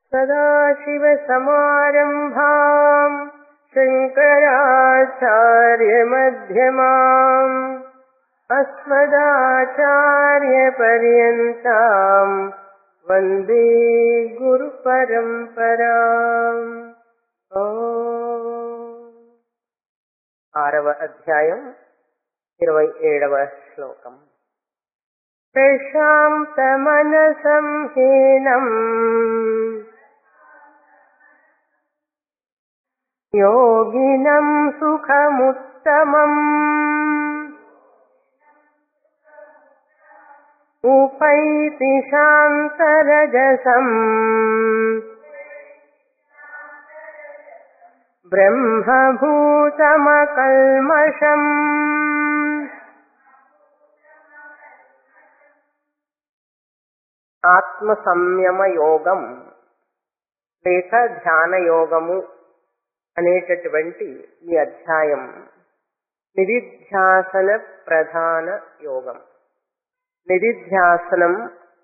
सदाशिवसमारम्भाम् शङ्कराचार्यमध्यमाम् अस्मदाचार्यपर्यन्ताम् वन्दे గురుపరంపరాం ఆరవ అధ్యాయం ఇరవై ఏడవ శ్లోకం ప్రశాంతమనసం హీనం యోగినం సుఖముత్తమం ఉపైతి శాంతరజసం బ్రహ్మభూతమకల్మషం ఆత్మ సంయమ యోగం లేక ధ్యాన యోగము అనేటటువంటి ఈ అధ్యాయం నిధిధ్యాసన ప్రధాన యోగం నిధిధ్యాసనం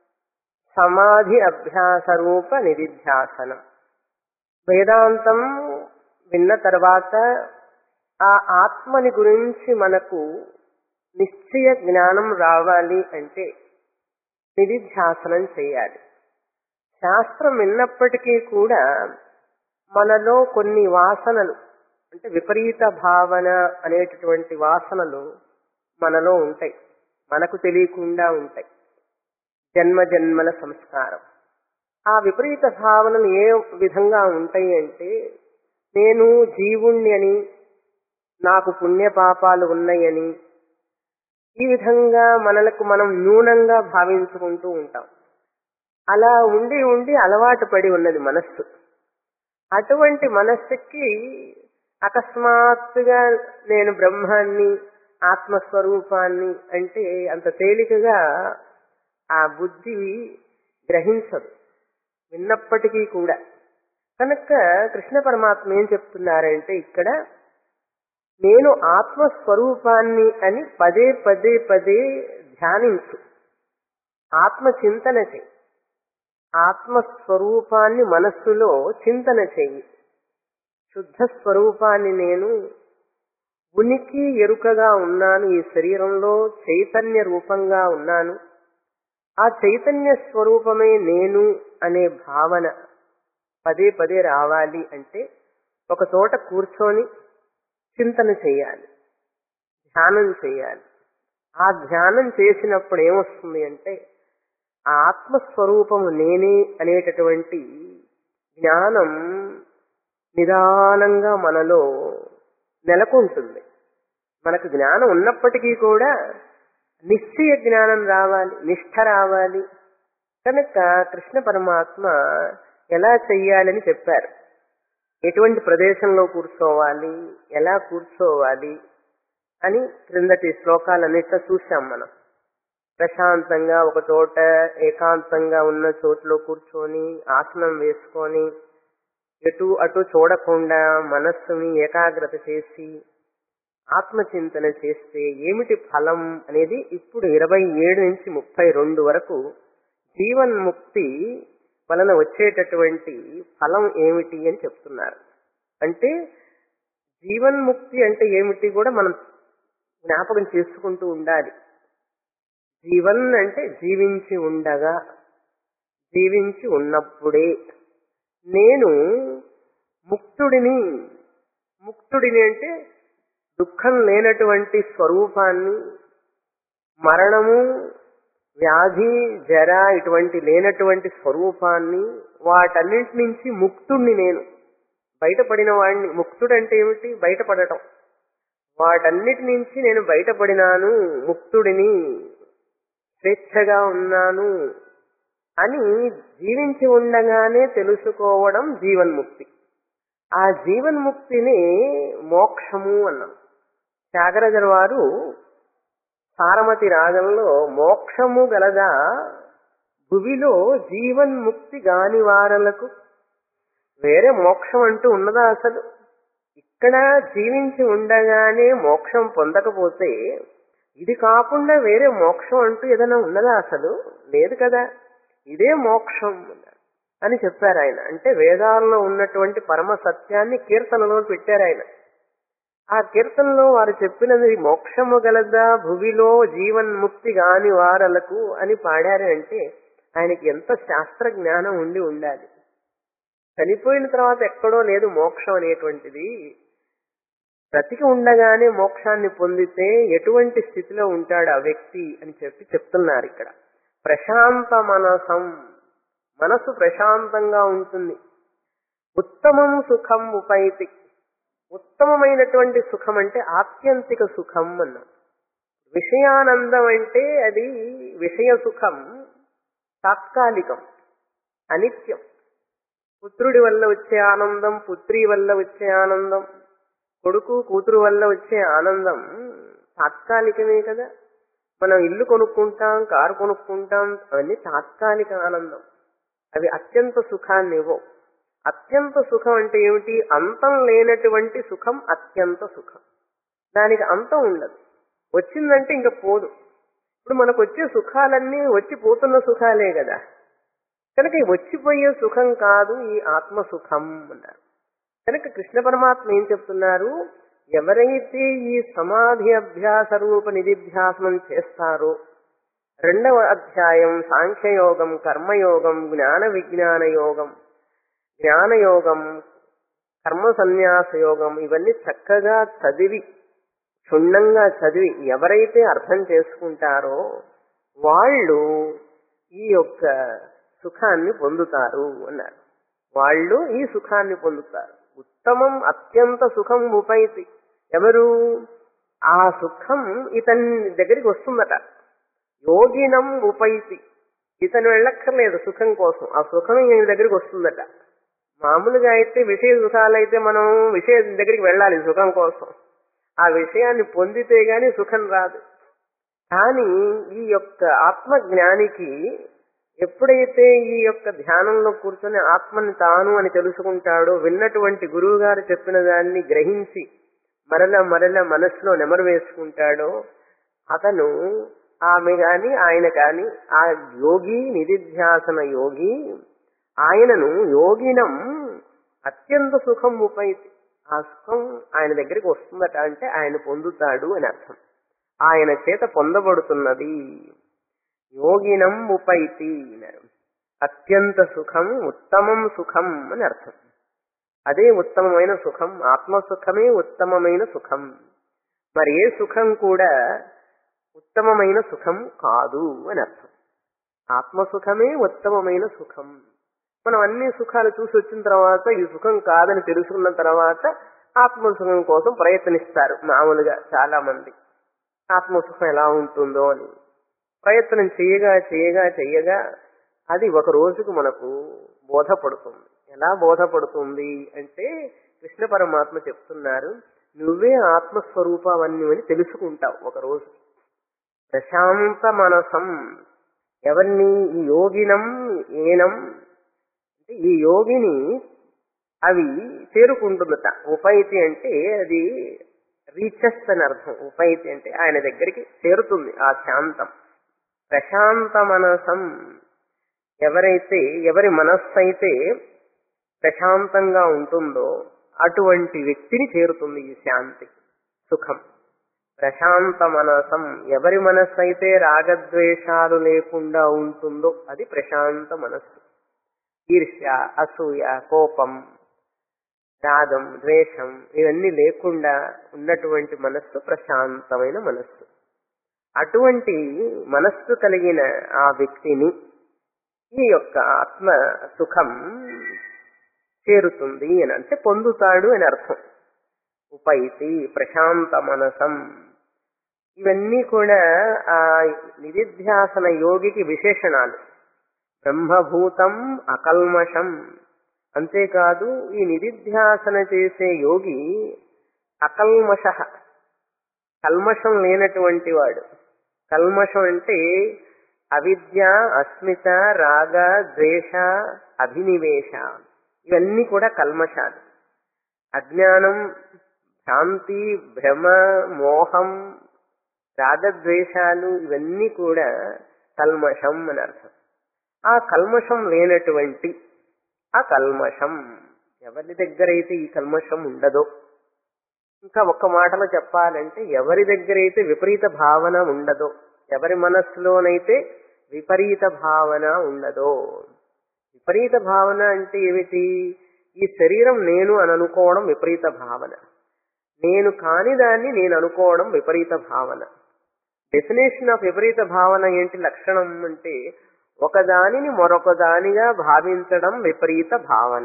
సమాధి అభ్యాస రూప నిధిధ్యాసనం వేదాంతం విన్న తర్వాత ఆ ఆత్మని గురించి మనకు నిశ్చయ జ్ఞానం రావాలి అంటే నిధిధ్యాసనం చేయాలి శాస్త్రం విన్నప్పటికీ కూడా మనలో కొన్ని వాసనలు అంటే విపరీత భావన అనేటటువంటి వాసనలు మనలో ఉంటాయి మనకు తెలియకుండా ఉంటాయి జన్మ జన్మల సంస్కారం ఆ విపరీత భావనలు ఏ విధంగా ఉంటాయి అంటే నేను జీవుణ్ణి అని నాకు పుణ్య పాపాలు ఉన్నాయని ఈ విధంగా మనలకు మనం న్యూనంగా భావించుకుంటూ ఉంటాం అలా ఉండి ఉండి అలవాటు పడి ఉన్నది మనస్సు అటువంటి మనస్సుకి అకస్మాత్తుగా నేను బ్రహ్మాన్ని ఆత్మస్వరూపాన్ని అంటే అంత తేలికగా ఆ బుద్ధి గ్రహించదు విన్నప్పటికీ కూడా కనుక కృష్ణ పరమాత్మ ఏం చెప్తున్నారంటే ఇక్కడ నేను ఆత్మస్వరూపాన్ని అని పదే పదే పదే ధ్యానించు ఆత్మ చింతన చెయ్యి ఆత్మస్వరూపాన్ని మనస్సులో చింతన చెయ్యి శుద్ధ స్వరూపాన్ని నేను ఉనికి ఎరుకగా ఉన్నాను ఈ శరీరంలో చైతన్య రూపంగా ఉన్నాను ఆ చైతన్య స్వరూపమే నేను అనే భావన పదే పదే రావాలి అంటే ఒక చోట కూర్చొని చింతన చేయాలి ధ్యానం చేయాలి ఆ ధ్యానం చేసినప్పుడు ఏమొస్తుంది అంటే ఆ ఆత్మస్వరూపము నేనే అనేటటువంటి జ్ఞానం నిదానంగా మనలో నెలకొంటుంది మనకు జ్ఞానం ఉన్నప్పటికీ కూడా నిశ్చయ జ్ఞానం రావాలి నిష్ఠ రావాలి కనుక కృష్ణ పరమాత్మ ఎలా చెయ్యాలని చెప్పారు ఎటువంటి ప్రదేశంలో కూర్చోవాలి ఎలా కూర్చోవాలి అని క్రిందటి శ్లోకాలన్నిట్లో చూశాం మనం ప్రశాంతంగా ఒక చోట ఏకాంతంగా ఉన్న చోట్లో కూర్చొని ఆసనం వేసుకొని ఎటు అటు చూడకుండా మనస్సుని ఏకాగ్రత చేసి ఆత్మచింతన చేస్తే ఏమిటి ఫలం అనేది ఇప్పుడు ఇరవై ఏడు నుంచి ముప్పై రెండు వరకు జీవన్ముక్తి వలన వచ్చేటటువంటి ఫలం ఏమిటి అని చెప్తున్నారు అంటే జీవన్ముక్తి అంటే ఏమిటి కూడా మనం జ్ఞాపకం చేసుకుంటూ ఉండాలి జీవన్ అంటే జీవించి ఉండగా జీవించి ఉన్నప్పుడే నేను ముక్తుడిని ముక్తుడిని అంటే దుఃఖం లేనటువంటి స్వరూపాన్ని మరణము వ్యాధి జర ఇటువంటి లేనటువంటి స్వరూపాన్ని వాటన్నింటి నుంచి ముక్తుణ్ణి నేను బయటపడిన వాడిని ముక్తుడంటే ఏమిటి బయటపడటం వాటన్నిటి నుంచి నేను బయటపడినాను ముక్తుడిని స్వేచ్ఛగా ఉన్నాను అని జీవించి ఉండగానే తెలుసుకోవడం జీవన్ముక్తి ఆ జీవన్ముక్తిని మోక్షము అన్నాం త్యాగరాజర్ వారు సారమతి రాగంలో మోక్షము గలదా భువిలో జీవన్ముక్తి గాని వారలకు వేరే మోక్షం అంటూ ఉన్నదా అసలు ఇక్కడ జీవించి ఉండగానే మోక్షం పొందకపోతే ఇది కాకుండా వేరే మోక్షం అంటూ ఏదైనా ఉన్నదా అసలు లేదు కదా ఇదే మోక్షం అన్నారు అని చెప్పారు ఆయన అంటే వేదాల్లో ఉన్నటువంటి పరమ సత్యాన్ని కీర్తనలో పెట్టారు ఆయన ఆ కీర్తనలో వారు చెప్పినది మోక్షము గలదా భువిలో జీవన్ముక్తి గాని వారలకు అని పాడారు అంటే ఆయనకి ఎంత శాస్త్ర జ్ఞానం ఉండి ఉండాలి చనిపోయిన తర్వాత ఎక్కడో లేదు మోక్షం అనేటువంటిది బ్రతికి ఉండగానే మోక్షాన్ని పొందితే ఎటువంటి స్థితిలో ఉంటాడు ఆ వ్యక్తి అని చెప్పి చెప్తున్నారు ఇక్కడ ప్రశాంత మనసం మనసు ప్రశాంతంగా ఉంటుంది ఉత్తమం సుఖం ఉపైతి ఉత్తమమైనటువంటి సుఖం అంటే ఆత్యంతిక సుఖం అన్నాం విషయానందం అంటే అది విషయ సుఖం తాత్కాలికం అనిత్యం పుత్రుడి వల్ల వచ్చే ఆనందం పుత్రి వల్ల వచ్చే ఆనందం కొడుకు కూతురు వల్ల వచ్చే ఆనందం తాత్కాలికమే కదా మనం ఇల్లు కొనుక్కుంటాం కారు కొనుక్కుంటాం అవన్నీ తాత్కాలిక ఆనందం అవి అత్యంత సుఖాన్ని ఇవ్వవు అత్యంత సుఖం అంటే ఏమిటి అంతం లేనటువంటి సుఖం అత్యంత సుఖం దానికి అంతం ఉండదు వచ్చిందంటే ఇంకా పోదు ఇప్పుడు మనకు వచ్చే సుఖాలన్నీ వచ్చి పోతున్న సుఖాలే కదా కనుక ఈ వచ్చిపోయే సుఖం కాదు ఈ ఆత్మ సుఖం అన్నారు కనుక కృష్ణ పరమాత్మ ఏం చెప్తున్నారు ఎవరైతే ఈ సమాధి అభ్యాస రూప నిధిధ్యాసనం చేస్తారో రెండవ అధ్యాయం సాంఖ్యయోగం కర్మయోగం జ్ఞాన విజ్ఞాన యోగం జ్ఞానయోగం కర్మ సన్యాస యోగం ఇవన్నీ చక్కగా చదివి క్షుణ్ణంగా చదివి ఎవరైతే అర్థం చేసుకుంటారో వాళ్ళు ఈ యొక్క సుఖాన్ని పొందుతారు అన్నారు వాళ్ళు ఈ సుఖాన్ని పొందుతారు ఉత్తమం అత్యంత సుఖం ఉపైతి ఎవరు ఆ సుఖం ఇతని దగ్గరికి వస్తుందట యోగినం ఉపైతి ఇతను వెళ్ళక్కర్లేదు సుఖం కోసం ఆ సుఖం ఈయన దగ్గరికి వస్తుందట మామూలుగా అయితే విషయ సుఖాలైతే మనం విషయ దగ్గరికి వెళ్ళాలి సుఖం కోసం ఆ విషయాన్ని పొందితే గాని సుఖం రాదు కానీ ఈ యొక్క ఆత్మ జ్ఞానికి ఎప్పుడైతే ఈ యొక్క ధ్యానంలో కూర్చొని ఆత్మని తాను అని తెలుసుకుంటాడో విన్నటువంటి గురువు గారు చెప్పిన దాన్ని గ్రహించి మరల మరల మనసులో నెమరు వేసుకుంటాడో అతను ఆమె గాని ఆయన కాని ఆ యోగి నిధిధ్యాసన యోగి ఆయనను యోగినం అత్యంత సుఖం ఉపైతి ఆ సుఖం ఆయన దగ్గరికి వస్తుందట అంటే ఆయన పొందుతాడు అని అర్థం ఆయన చేత పొందబడుతున్నది యోగినం ఉపైతి అన్నారు అత్యంత సుఖం ఉత్తమం సుఖం అని అర్థం అదే ఉత్తమమైన సుఖం ఆత్మ సుఖమే ఉత్తమమైన సుఖం మరి ఏ సుఖం కూడా ఉత్తమమైన సుఖం కాదు అని అర్థం ఆత్మ సుఖమే ఉత్తమమైన సుఖం మనం అన్ని సుఖాలు చూసి వచ్చిన తర్వాత ఈ సుఖం కాదని తెలుసుకున్న తర్వాత ఆత్మసుఖం కోసం ప్రయత్నిస్తారు మామూలుగా చాలా మంది ఆత్మసుఖం ఎలా ఉంటుందో అని ప్రయత్నం చేయగా చేయగా చేయగా అది ఒక రోజుకు మనకు బోధపడుతుంది ఎలా బోధపడుతుంది అంటే కృష్ణ పరమాత్మ చెప్తున్నారు నువ్వే ఆత్మస్వరూపవన్నీ అని తెలుసుకుంటావు ఒక రోజు ప్రశాంత మనసం ఎవరిని ఈ యోగినం ఏనం అంటే ఈ యోగిని అవి చేరుకుంటుందట ఉపైతి అంటే అది రీచెస్ అని అర్థం ఉపైతి అంటే ఆయన దగ్గరికి చేరుతుంది ఆ శాంతం ప్రశాంత మనసం ఎవరైతే ఎవరి మనస్సు అయితే ప్రశాంతంగా ఉంటుందో అటువంటి వ్యక్తిని చేరుతుంది ఈ శాంతి సుఖం ప్రశాంత మనసం ఎవరి మనస్సు అయితే రాగద్వేషాలు లేకుండా ఉంటుందో అది ప్రశాంత మనస్సు ఈర్ష్య అసూయ కోపం రాగం ద్వేషం ఇవన్నీ లేకుండా ఉన్నటువంటి మనస్సు ప్రశాంతమైన మనస్సు అటువంటి మనస్సు కలిగిన ఆ వ్యక్తిని ఈ యొక్క ఆత్మ సుఖం చేరుతుంది అని అంటే పొందుతాడు అని అర్థం ఉపైతి ప్రశాంత మనసం ఇవన్నీ కూడా ఆ నిధిధ్యాసన యోగికి విశేషణాలు బ్రహ్మభూతం అకల్మషం అంతేకాదు ఈ నిధిధ్యాసన చేసే యోగి అకల్మష కల్మషం లేనటువంటి వాడు కల్మషం అంటే అవిద్య అస్మిత రాగ ద్వేష అభినివేశ ఇవన్నీ కూడా కల్మషాలు అజ్ఞానం శాంతి భ్రమ మోహం రాగద్వేషాలు ఇవన్నీ కూడా కల్మషం అని అర్థం ఆ కల్మషం లేనటువంటి అకల్మషం ఎవరి దగ్గరైతే ఈ కల్మషం ఉండదో ఇంకా ఒక్క మాటలో చెప్పాలంటే ఎవరి దగ్గరైతే విపరీత భావన ఉండదో ఎవరి మనస్సులోనైతే విపరీత భావన ఉండదో విపరీత భావన అంటే ఏమిటి ఈ శరీరం నేను అని అనుకోవడం విపరీత భావన నేను కాని దాన్ని నేను అనుకోవడం విపరీత భావన డెఫినేషన్ ఆఫ్ విపరీత భావన ఏంటి లక్షణం అంటే ఒకదానిని మరొక దానిగా భావించడం విపరీత భావన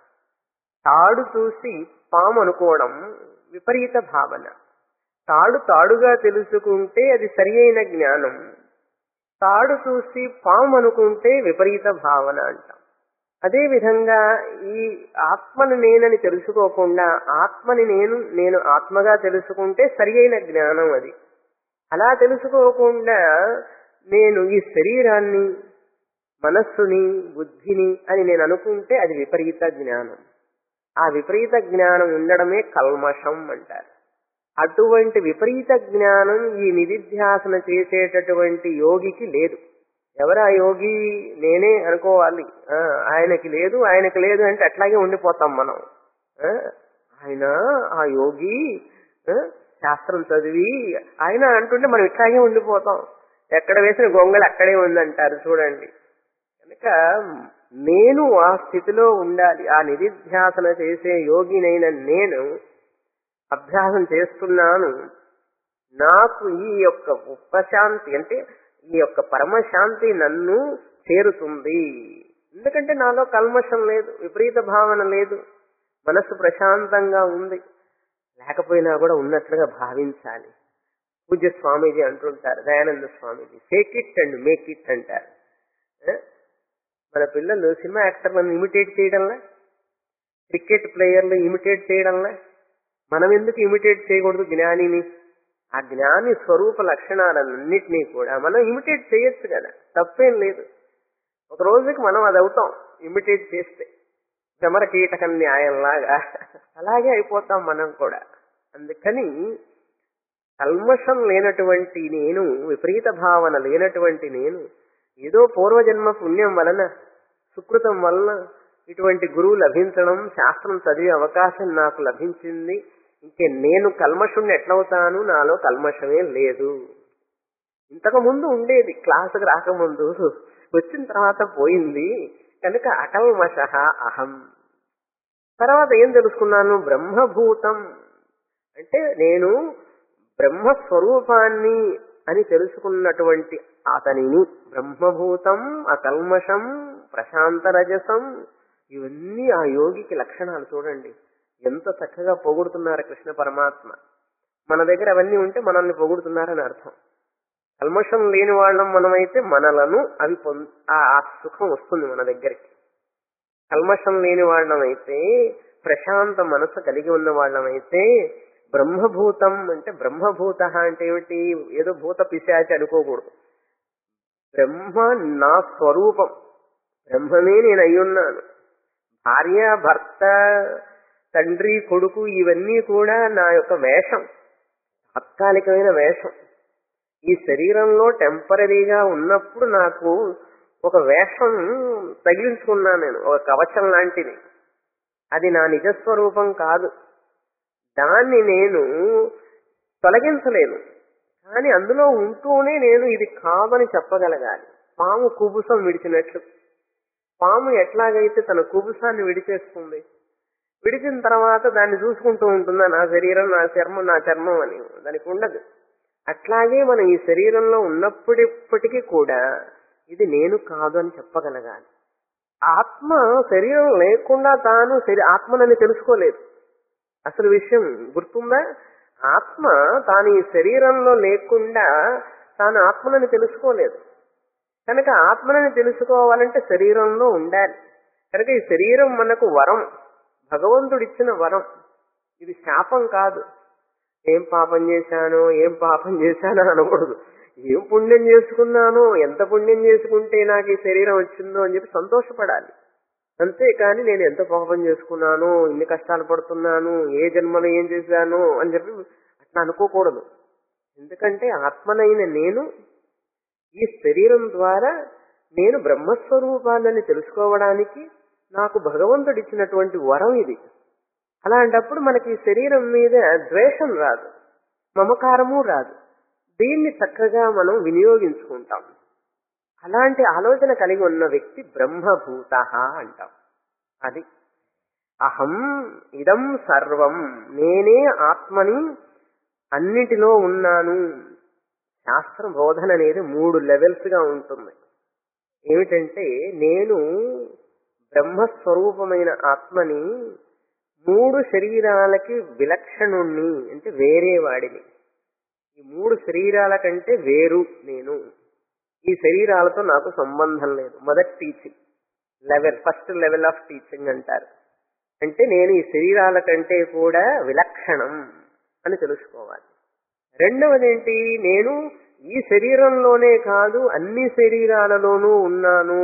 తాడు చూసి పాము అనుకోవడం విపరీత భావన తాడు తాడుగా తెలుసుకుంటే అది సరి అయిన జ్ఞానం తాడు చూసి పాము అనుకుంటే విపరీత భావన అంటాం అదే విధంగా ఈ ఆత్మని నేనని తెలుసుకోకుండా ఆత్మని నేను నేను ఆత్మగా తెలుసుకుంటే సరి అయిన జ్ఞానం అది అలా తెలుసుకోకుండా నేను ఈ శరీరాన్ని మనస్సుని బుద్ధిని అని నేను అనుకుంటే అది విపరీత జ్ఞానం ఆ విపరీత జ్ఞానం ఉండడమే కల్మషం అంటారు అటువంటి విపరీత జ్ఞానం ఈ నిధిధ్యాసన చేసేటటువంటి యోగికి లేదు ఎవరు ఆ యోగి నేనే అనుకోవాలి ఆ, ఆయనకి లేదు ఆయనకి లేదు అంటే అట్లాగే ఉండిపోతాం మనం ఆ, ఆయన ఆ యోగి ఆ, శాస్త్రం చదివి ఆయన అంటుంటే మనం ఇట్లాగే ఉండిపోతాం ఎక్కడ వేసిన గొంగళి అక్కడే ఉందంటారు చూడండి కనుక నేను ఆ స్థితిలో ఉండాలి ఆ నిధిధ్యాసన చేసే యోగినైన నేను అభ్యాసం చేస్తున్నాను నాకు ఈ యొక్క ఉపశాంతి అంటే ఈ యొక్క పరమశాంతి నన్ను చేరుతుంది ఎందుకంటే నాలో కల్మషం లేదు విపరీత భావన లేదు మనస్సు ప్రశాంతంగా ఉంది లేకపోయినా కూడా ఉన్నట్లుగా భావించాలి పూజ్య స్వామీజీ అంటుంటారు Dayananda Swamiji fake it and make it అంటారు ఆ? మన పిల్లలు సినిమా యాక్టర్లను ఇమిటేట్ చేయడంలా క్రికెట్ ప్లేయర్లు ఇమిటేట్ చేయడంలా మనం ఎందుకు ఇమిటేట్ చేయకూడదు జ్ఞానిని ఆ జ్ఞాని స్వరూప లక్షణాలన్నింటినీ కూడా మనం ఇమిటేట్ చేయొచ్చు కదా తప్పేం లేదు ఒక రోజుకి మనం అది అవుతాం ఇమిటేట్ చేస్తే భ్రమర కీటక న్యాయంలాగా అలాగే అయిపోతాం మనం కూడా అందుకని కల్మషం లేనటువంటి నేను విపరీత భావన లేనటువంటి నేను ఏదో పూర్వజన్మ పుణ్యం వలన సుకృతం వలన ఇటువంటి గురువు లభించడం శాస్త్రం చదివే అవకాశం నాకు లభించింది ఇంకే నేను కల్మషుణ్ణి ఎట్లవుతాను నాలో కల్మషమే లేదు ఇంతకు ముందు ఉండేది క్లాసుకు రాకముందు వచ్చిన తర్వాత పోయింది కనుక అకల్మష అహం తర్వాత ఏం తెలుసుకున్నాను బ్రహ్మభూతం అంటే నేను బ్రహ్మస్వరూపాన్ని అని తెలుసుకున్నటువంటి అతనిని బ్రహ్మభూతం అకల్మషం ప్రశాంతరజసం ఇవన్నీ ఆ యోగికి లక్షణాలు చూడండి ఎంత చక్కగా పొగుడుతున్నారు కృష్ణ పరమాత్మ మన దగ్గర అవన్నీ ఉంటే మనల్ని పొగుడుతున్నారని అర్థం కల్మషం లేని వాళ్ళం మనమైతే మనలను అవి పొంద ఆ ఆ సుఖం వస్తుంది మన దగ్గరికి కల్మషం లేని వాళ్ళమైతే ప్రశాంత మనసు కలిగి ఉన్న వాళ్ళమైతే బ్రహ్మభూతం అంటే బ్రహ్మభూత అంటే ఏమిటి ఏదో భూత పిశాచి అనుకోకూడదు బ్రహ్మ నా స్వరూపం బ్రహ్మమే నేను అయ్యున్నాను భార్య భర్త తండ్రి కొడుకు ఇవన్నీ కూడా నా యొక్క వేషం తాత్కాలికమైన వేషం ఈ శరీరంలో టెంపరీగా ఉన్నప్పుడు నాకు ఒక వేషం తగిలించుకున్నాను నేను ఒక కవచం లాంటిది అది నా నిజస్వరూపం కాదు దాన్ని నేను తొలగించలేను కానీ అందులో ఉంటూనే నేను ఇది కాదని చెప్పగలగాలి పాము కుబుసం విడిచినట్లు పాము ఎట్లాగైతే తన కుబుసాన్ని విడిచేస్తుంది విడిచిన తర్వాత దాన్ని చూసుకుంటూ ఉంటుందా నా శరీరం నా చర్మం నా చర్మం అని దానికి ఉండదు అట్లాగే మనం ఈ శరీరంలో ఉన్నప్పటిప్పటికీ కూడా ఇది నేను కాదు అని చెప్పగలగాలి ఆత్మ శరీరం లేకుండా తాను శరీ ఆత్మనని తెలుసుకోలేదు అసలు విషయం గుర్తుందా ఆత్మ తాను ఈ శరీరంలో లేకుండా తాను ఆత్మనని తెలుసుకోలేదు కనుక ఆత్మనని తెలుసుకోవాలంటే శరీరంలో ఉండాలి కనుక ఈ శరీరం మనకు వరం భగవంతుడిచ్చిన వరం ఇది శాపం కాదు ఏం పాపం చేశానో ఏం పాపం చేశానో అనకూడదు ఏం పుణ్యం చేసుకున్నానో ఎంత పుణ్యం చేసుకుంటే నాకు ఈ శరీరం వచ్చిందో అని చెప్పి సంతోషపడాలి అంతేకాని నేను ఎంత పాపం చేసుకున్నాను ఇన్ని కష్టాలు పడుతున్నాను ఏ జన్మలో ఏం చేశాను అని చెప్పి అట్లా అనుకోకూడదు ఎందుకంటే ఆత్మనైన నేను ఈ శరీరం ద్వారా నేను బ్రహ్మస్వరూపాన్ని తెలుసుకోవడానికి నాకు భగవంతుడు ఇచ్చినటువంటి వరం ఇది అలాంటప్పుడు మనకి ఈ శరీరం మీద ద్వేషం రాదు మమకారము రాదు దీన్ని చక్కగా మనం వినియోగించుకుంటాం అలాంటి ఆలోచన కలిగి ఉన్న వ్యక్తి బ్రహ్మభూత అంటాం అది అహం ఇదం సర్వం నేనే ఆత్మని అన్నిటిలో ఉన్నాను శాస్త్ర బోధన అనేది మూడు లెవెల్స్ గా ఉంటుంది ఏమిటంటే నేను బ్రహ్మస్వరూపమైన ఆత్మని మూడు శరీరాలకి విలక్షణుణ్ణి అంటే వేరే వాడిని ఈ మూడు శరీరాల కంటే వేరు నేను ఈ శరీరాలతో నాకు సంబంధం లేదు మొదటి teaching level first level of teaching అంటారు అంటే నేను ఈ శరీరాల కంటే కూడా విలక్షణం అని తెలుసుకోవాలి రెండవది ఏంటి నేను ఈ శరీరంలోనే కాదు అన్ని శరీరాలలోనూ ఉన్నాను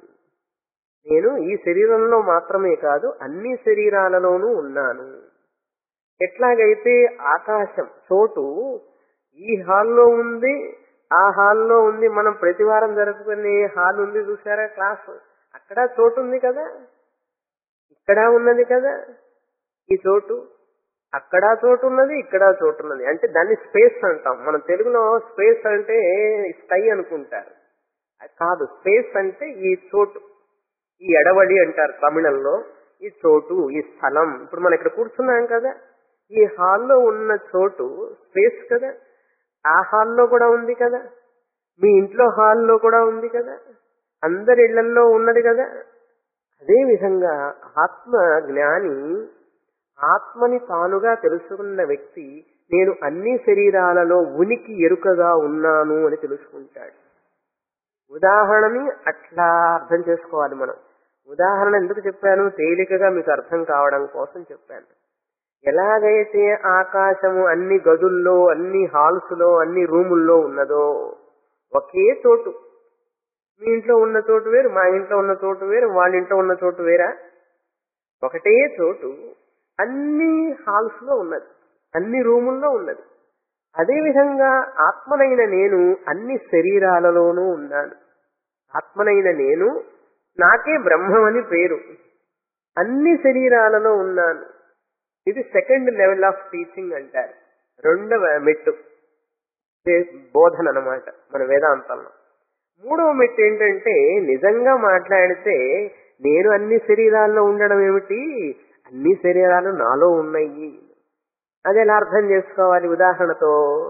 నేను ఈ శరీరంలో మాత్రమే కాదు అన్ని శరీరాలలోనూ ఉన్నాను ఎట్లాగైతే ఆకాశం చోటు ఈ హాల్లో ఉంది ఆ హాల్లో ఉంది మనం ప్రతి వారం జరుపుకునే హాల్ ఉంది చూసారా క్లాస్ అక్కడ చోటు ఉంది కదా ఇక్కడ ఉన్నది కదా ఈ చోటు అక్కడ చోటు ఉన్నది ఇక్కడ చోటు ఉన్నది అంటే దాన్ని స్పేస్ అంటాం మన తెలుగులో స్పేస్ అంటే స్కై అనుకుంటారు అది కాదు స్పేస్ అంటే ఈ చోటు ఈ ఎడవడి అంటారు తమిళంలో ఈ చోటు ఈ స్థలం ఇప్పుడు మనం ఇక్కడ కూర్చున్నాం కదా ఈ హాల్లో ఉన్న చోటు స్పేస్ కదా ఆ హాల్లో కూడా ఉంది కదా మీ ఇంట్లో హాల్లో కూడా ఉంది కదా అందరి ఇళ్లలో ఉన్నది కదా అదే విధంగా ఆత్మ జ్ఞాని ఆత్మని తానుగా తెలుసుకున్న వ్యక్తి నేను అన్ని శరీరాలలో ఉనికి ఎరుకగా ఉన్నాను అని తెలుసుకుంటాడు ఉదాహరణని అట్లా అర్థం చేసుకోవాలి మనం ఉదాహరణ ఎందుకు చెప్పాను తేలికగా మీకు అర్థం కావడం కోసం చెప్పాను ఎలాగైతే ఆకాశము అన్ని గదుల్లో అన్ని హాల్స్ లో అన్ని రూముల్లో ఉన్నదో ఒకే చోటు మీ ఇంట్లో ఉన్న చోటు వేరు మా ఇంట్లో ఉన్న చోటు వేరు వాళ్ళ ఇంట్లో ఉన్న చోటు వేరా ఒకటే చోటు అన్ని హాల్స్ లో ఉన్నది అన్ని రూముల్లో ఉన్నది అదేవిధంగా ఆత్మనైన నేను అన్ని శరీరాలలోనూ ఉన్నాను ఆత్మనైన నేను నాకే బ్రహ్మమని పేరు అన్ని శరీరాలలో ఉన్నాను ఇది సెకండ్ లెవెల్ ఆఫ్ టీచింగ్ అంటారు రెండవ మెట్టు ఇదే బోధన అన్నమాట మన వేదాంతంలో మూడవ మెట్టు ఏంటంటే నిజంగా మాట్లాడితే నేను అన్ని శరీరాల్లో ఉండడం ఏమిటి అన్ని శరీరాలు నాలో ఉన్నాయి అది ఎలా అర్థం చేసుకోవాలి ఉదాహరణతో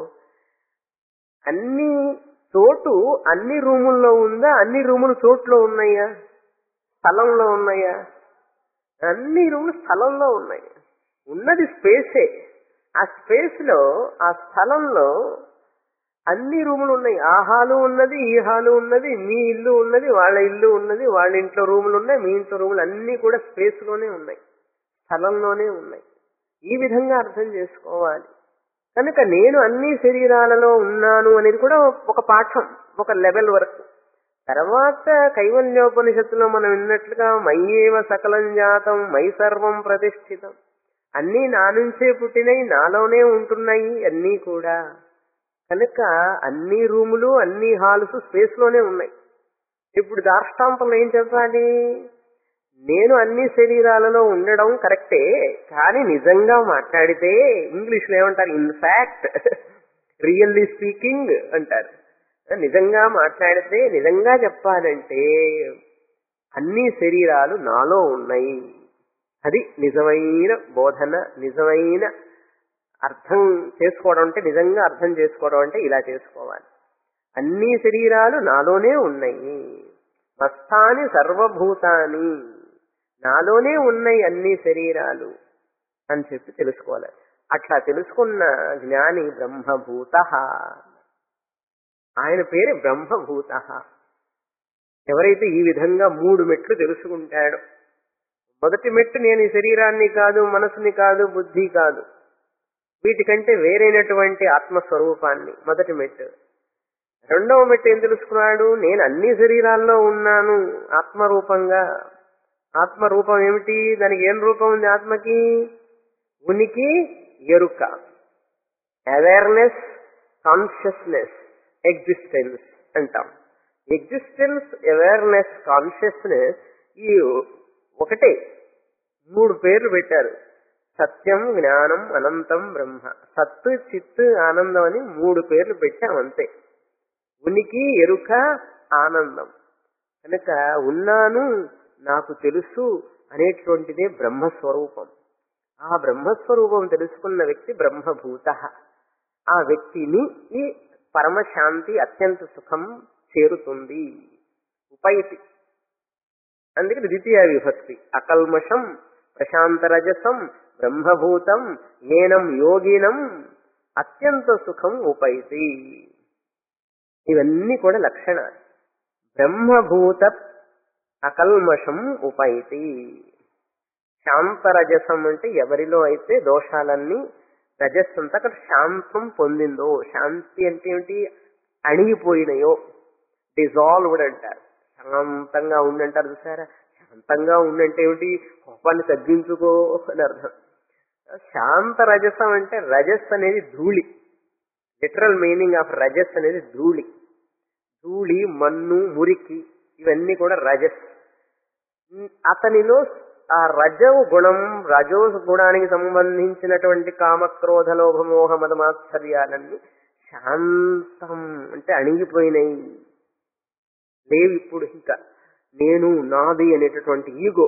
అన్ని చోటు అన్ని రూముల్లో ఉందా అన్ని రూములు చోట్లో ఉన్నాయా స్థలంలో ఉన్నాయా అన్ని రూములు స్థలంలో ఉన్నాయి ఉన్నది స్పేసే ఆ స్పేస్ లో ఆ స్థలంలో అన్ని రూములు ఉన్నాయి ఆ హాలు ఉన్నది ఈ హాలు ఉన్నది మీ ఇల్లు ఉన్నది వాళ్ళ ఇల్లు ఉన్నది వాళ్ళ ఇంట్లో రూములు ఉన్నాయి మీ ఇంట్లో రూములు అన్ని కూడా స్పేస్ లోనే ఉన్నాయి స్థలంలోనే ఉన్నాయి ఈ విధంగా అర్థం చేసుకోవాలి కనుక నేను అన్ని శరీరాలలో ఉన్నాను అనేది కూడా ఒక పాఠం ఒక లెవెల్ వరకు తర్వాత కైవల్యోపనిషత్తులో మనం విన్నట్లుగా మయ్యేవ సకలం జాతం మై సర్వం ప్రతిష్ఠితం అన్నీ నా నుంచే పుట్టినవి నాలోనే ఉంటున్నాయి అన్నీ కూడా కనుక అన్ని రూములు అన్ని హాల్స్ స్పేస్ లోనే ఉన్నాయి ఇప్పుడు దార్ష్టాంతంలో ఏం చెప్పాలి నేను అన్ని శరీరాలలో ఉండడం కరెక్టే కానీ నిజంగా మాట్లాడితే ఇంగ్లీష్ లో ఏమంటారు ఇన్ ఫ్యాక్ట్ రియల్లీ స్పీకింగ్ అంటారు నిజంగా మాట్లాడితే నిజంగా చెప్పాలంటే అన్ని శరీరాలు నాలో ఉన్నాయి అది నిజమైన బోధన నిజమైన అర్థం చేసుకోవడం అంటే నిజంగా అర్థం చేసుకోవడం అంటే ఇలా చేసుకోవాలి అన్ని శరీరాలు నాలోనే ఉన్నాయి మస్తాని సర్వభూతాని నాలోనే ఉన్నాయి అన్ని శరీరాలు అని చెప్పి తెలుసుకోవాలి అట్లా తెలుసుకున్న జ్ఞాని బ్రహ్మభూత ఆయన పేరు బ్రహ్మభూత ఎవరైతే ఈ విధంగా మూడు మెట్లు తెలుసుకుంటాడో మొదటి మెట్టు నేను ఈ శరీరాన్ని కాదు మనసుని కాదు బుద్ధి కాదు వీటికంటే వేరైనటువంటి ఆత్మస్వరూపాన్ని మొదటి మెట్టు రెండవ మెట్టు ఏం తెలుసుకున్నాడు నేను అన్ని శరీరాల్లో ఉన్నాను ఆత్మరూపంగా ఆత్మరూపం ఏమిటి దానికి ఏం రూపం ఉంది ఆత్మకి ఉనికి ఎరుక అవేర్నెస్ కాన్షియస్నెస్ ఎగ్జిస్టెన్స్ అంటాం ఎగ్జిస్టెన్స్ అవేర్నెస్ కాన్షియస్నెస్ ఈ ఒకటే మూడు పేర్లు పెట్టారు సత్యం జ్ఞానం అనంతం బ్రహ్మ సత్తు చిత్తు ఆనందం అని మూడు పేర్లు పెట్టాం అంతే ఉనికి ఎరుక ఆనందం కనుక ఉన్నాను నాకు తెలుసు అనేటువంటిదే బ్రహ్మస్వరూపం ఆ బ్రహ్మస్వరూపం తెలుసుకున్న వ్యక్తి బ్రహ్మభూత ఆ వ్యక్తిని ఈ పరమశాంతి అత్యంత సుఖం చేరుతుంది ఉపైతి అందుకే ద్వితీయ విభక్తి అకల్మషం ప్రశాంతరజసం బ్రహ్మభూతం ఏనం యోగినం అత్యంత సుఖం ఉపైతి ఇవన్నీ కూడా లక్షణాలు బ్రహ్మభూత అకల్మషం ఉపైతి శాంతరజసం అంటే ఎవరిలో అయితే దోషాలన్నీ రజస్సు అంతా అక్కడ శాంతం పొందిందో శాంతి అంటే ఏమిటి అణిగిపోయినాయో డిజాల్వ్డ్ అంటారు శాంతంగా ఉండంటారు చూసారా శాంతంగా ఉండంటే ఏమిటి కోపాన్ని తగ్గించుకో అని అర్థం శాంత రజసం అంటే రజస్ అనేది ధూళి లిటరల్ మీనింగ్ ఆఫ్ రజస్ అనేది ధూళి ధూళి మన్ను మురికి ఇవన్నీ కూడా రజస్ అతనిలో ఆ రజవు గుణం రజో గుణానికి సంబంధించినటువంటి కామక్రోధ లోభమోహ మదమాశ్చర్యాలన్నీ శాంతం అంటే అణిగిపోయినాయి లేవు ఇప్పుడు ఇంకా నేను నాది అనేటటువంటి ఈగో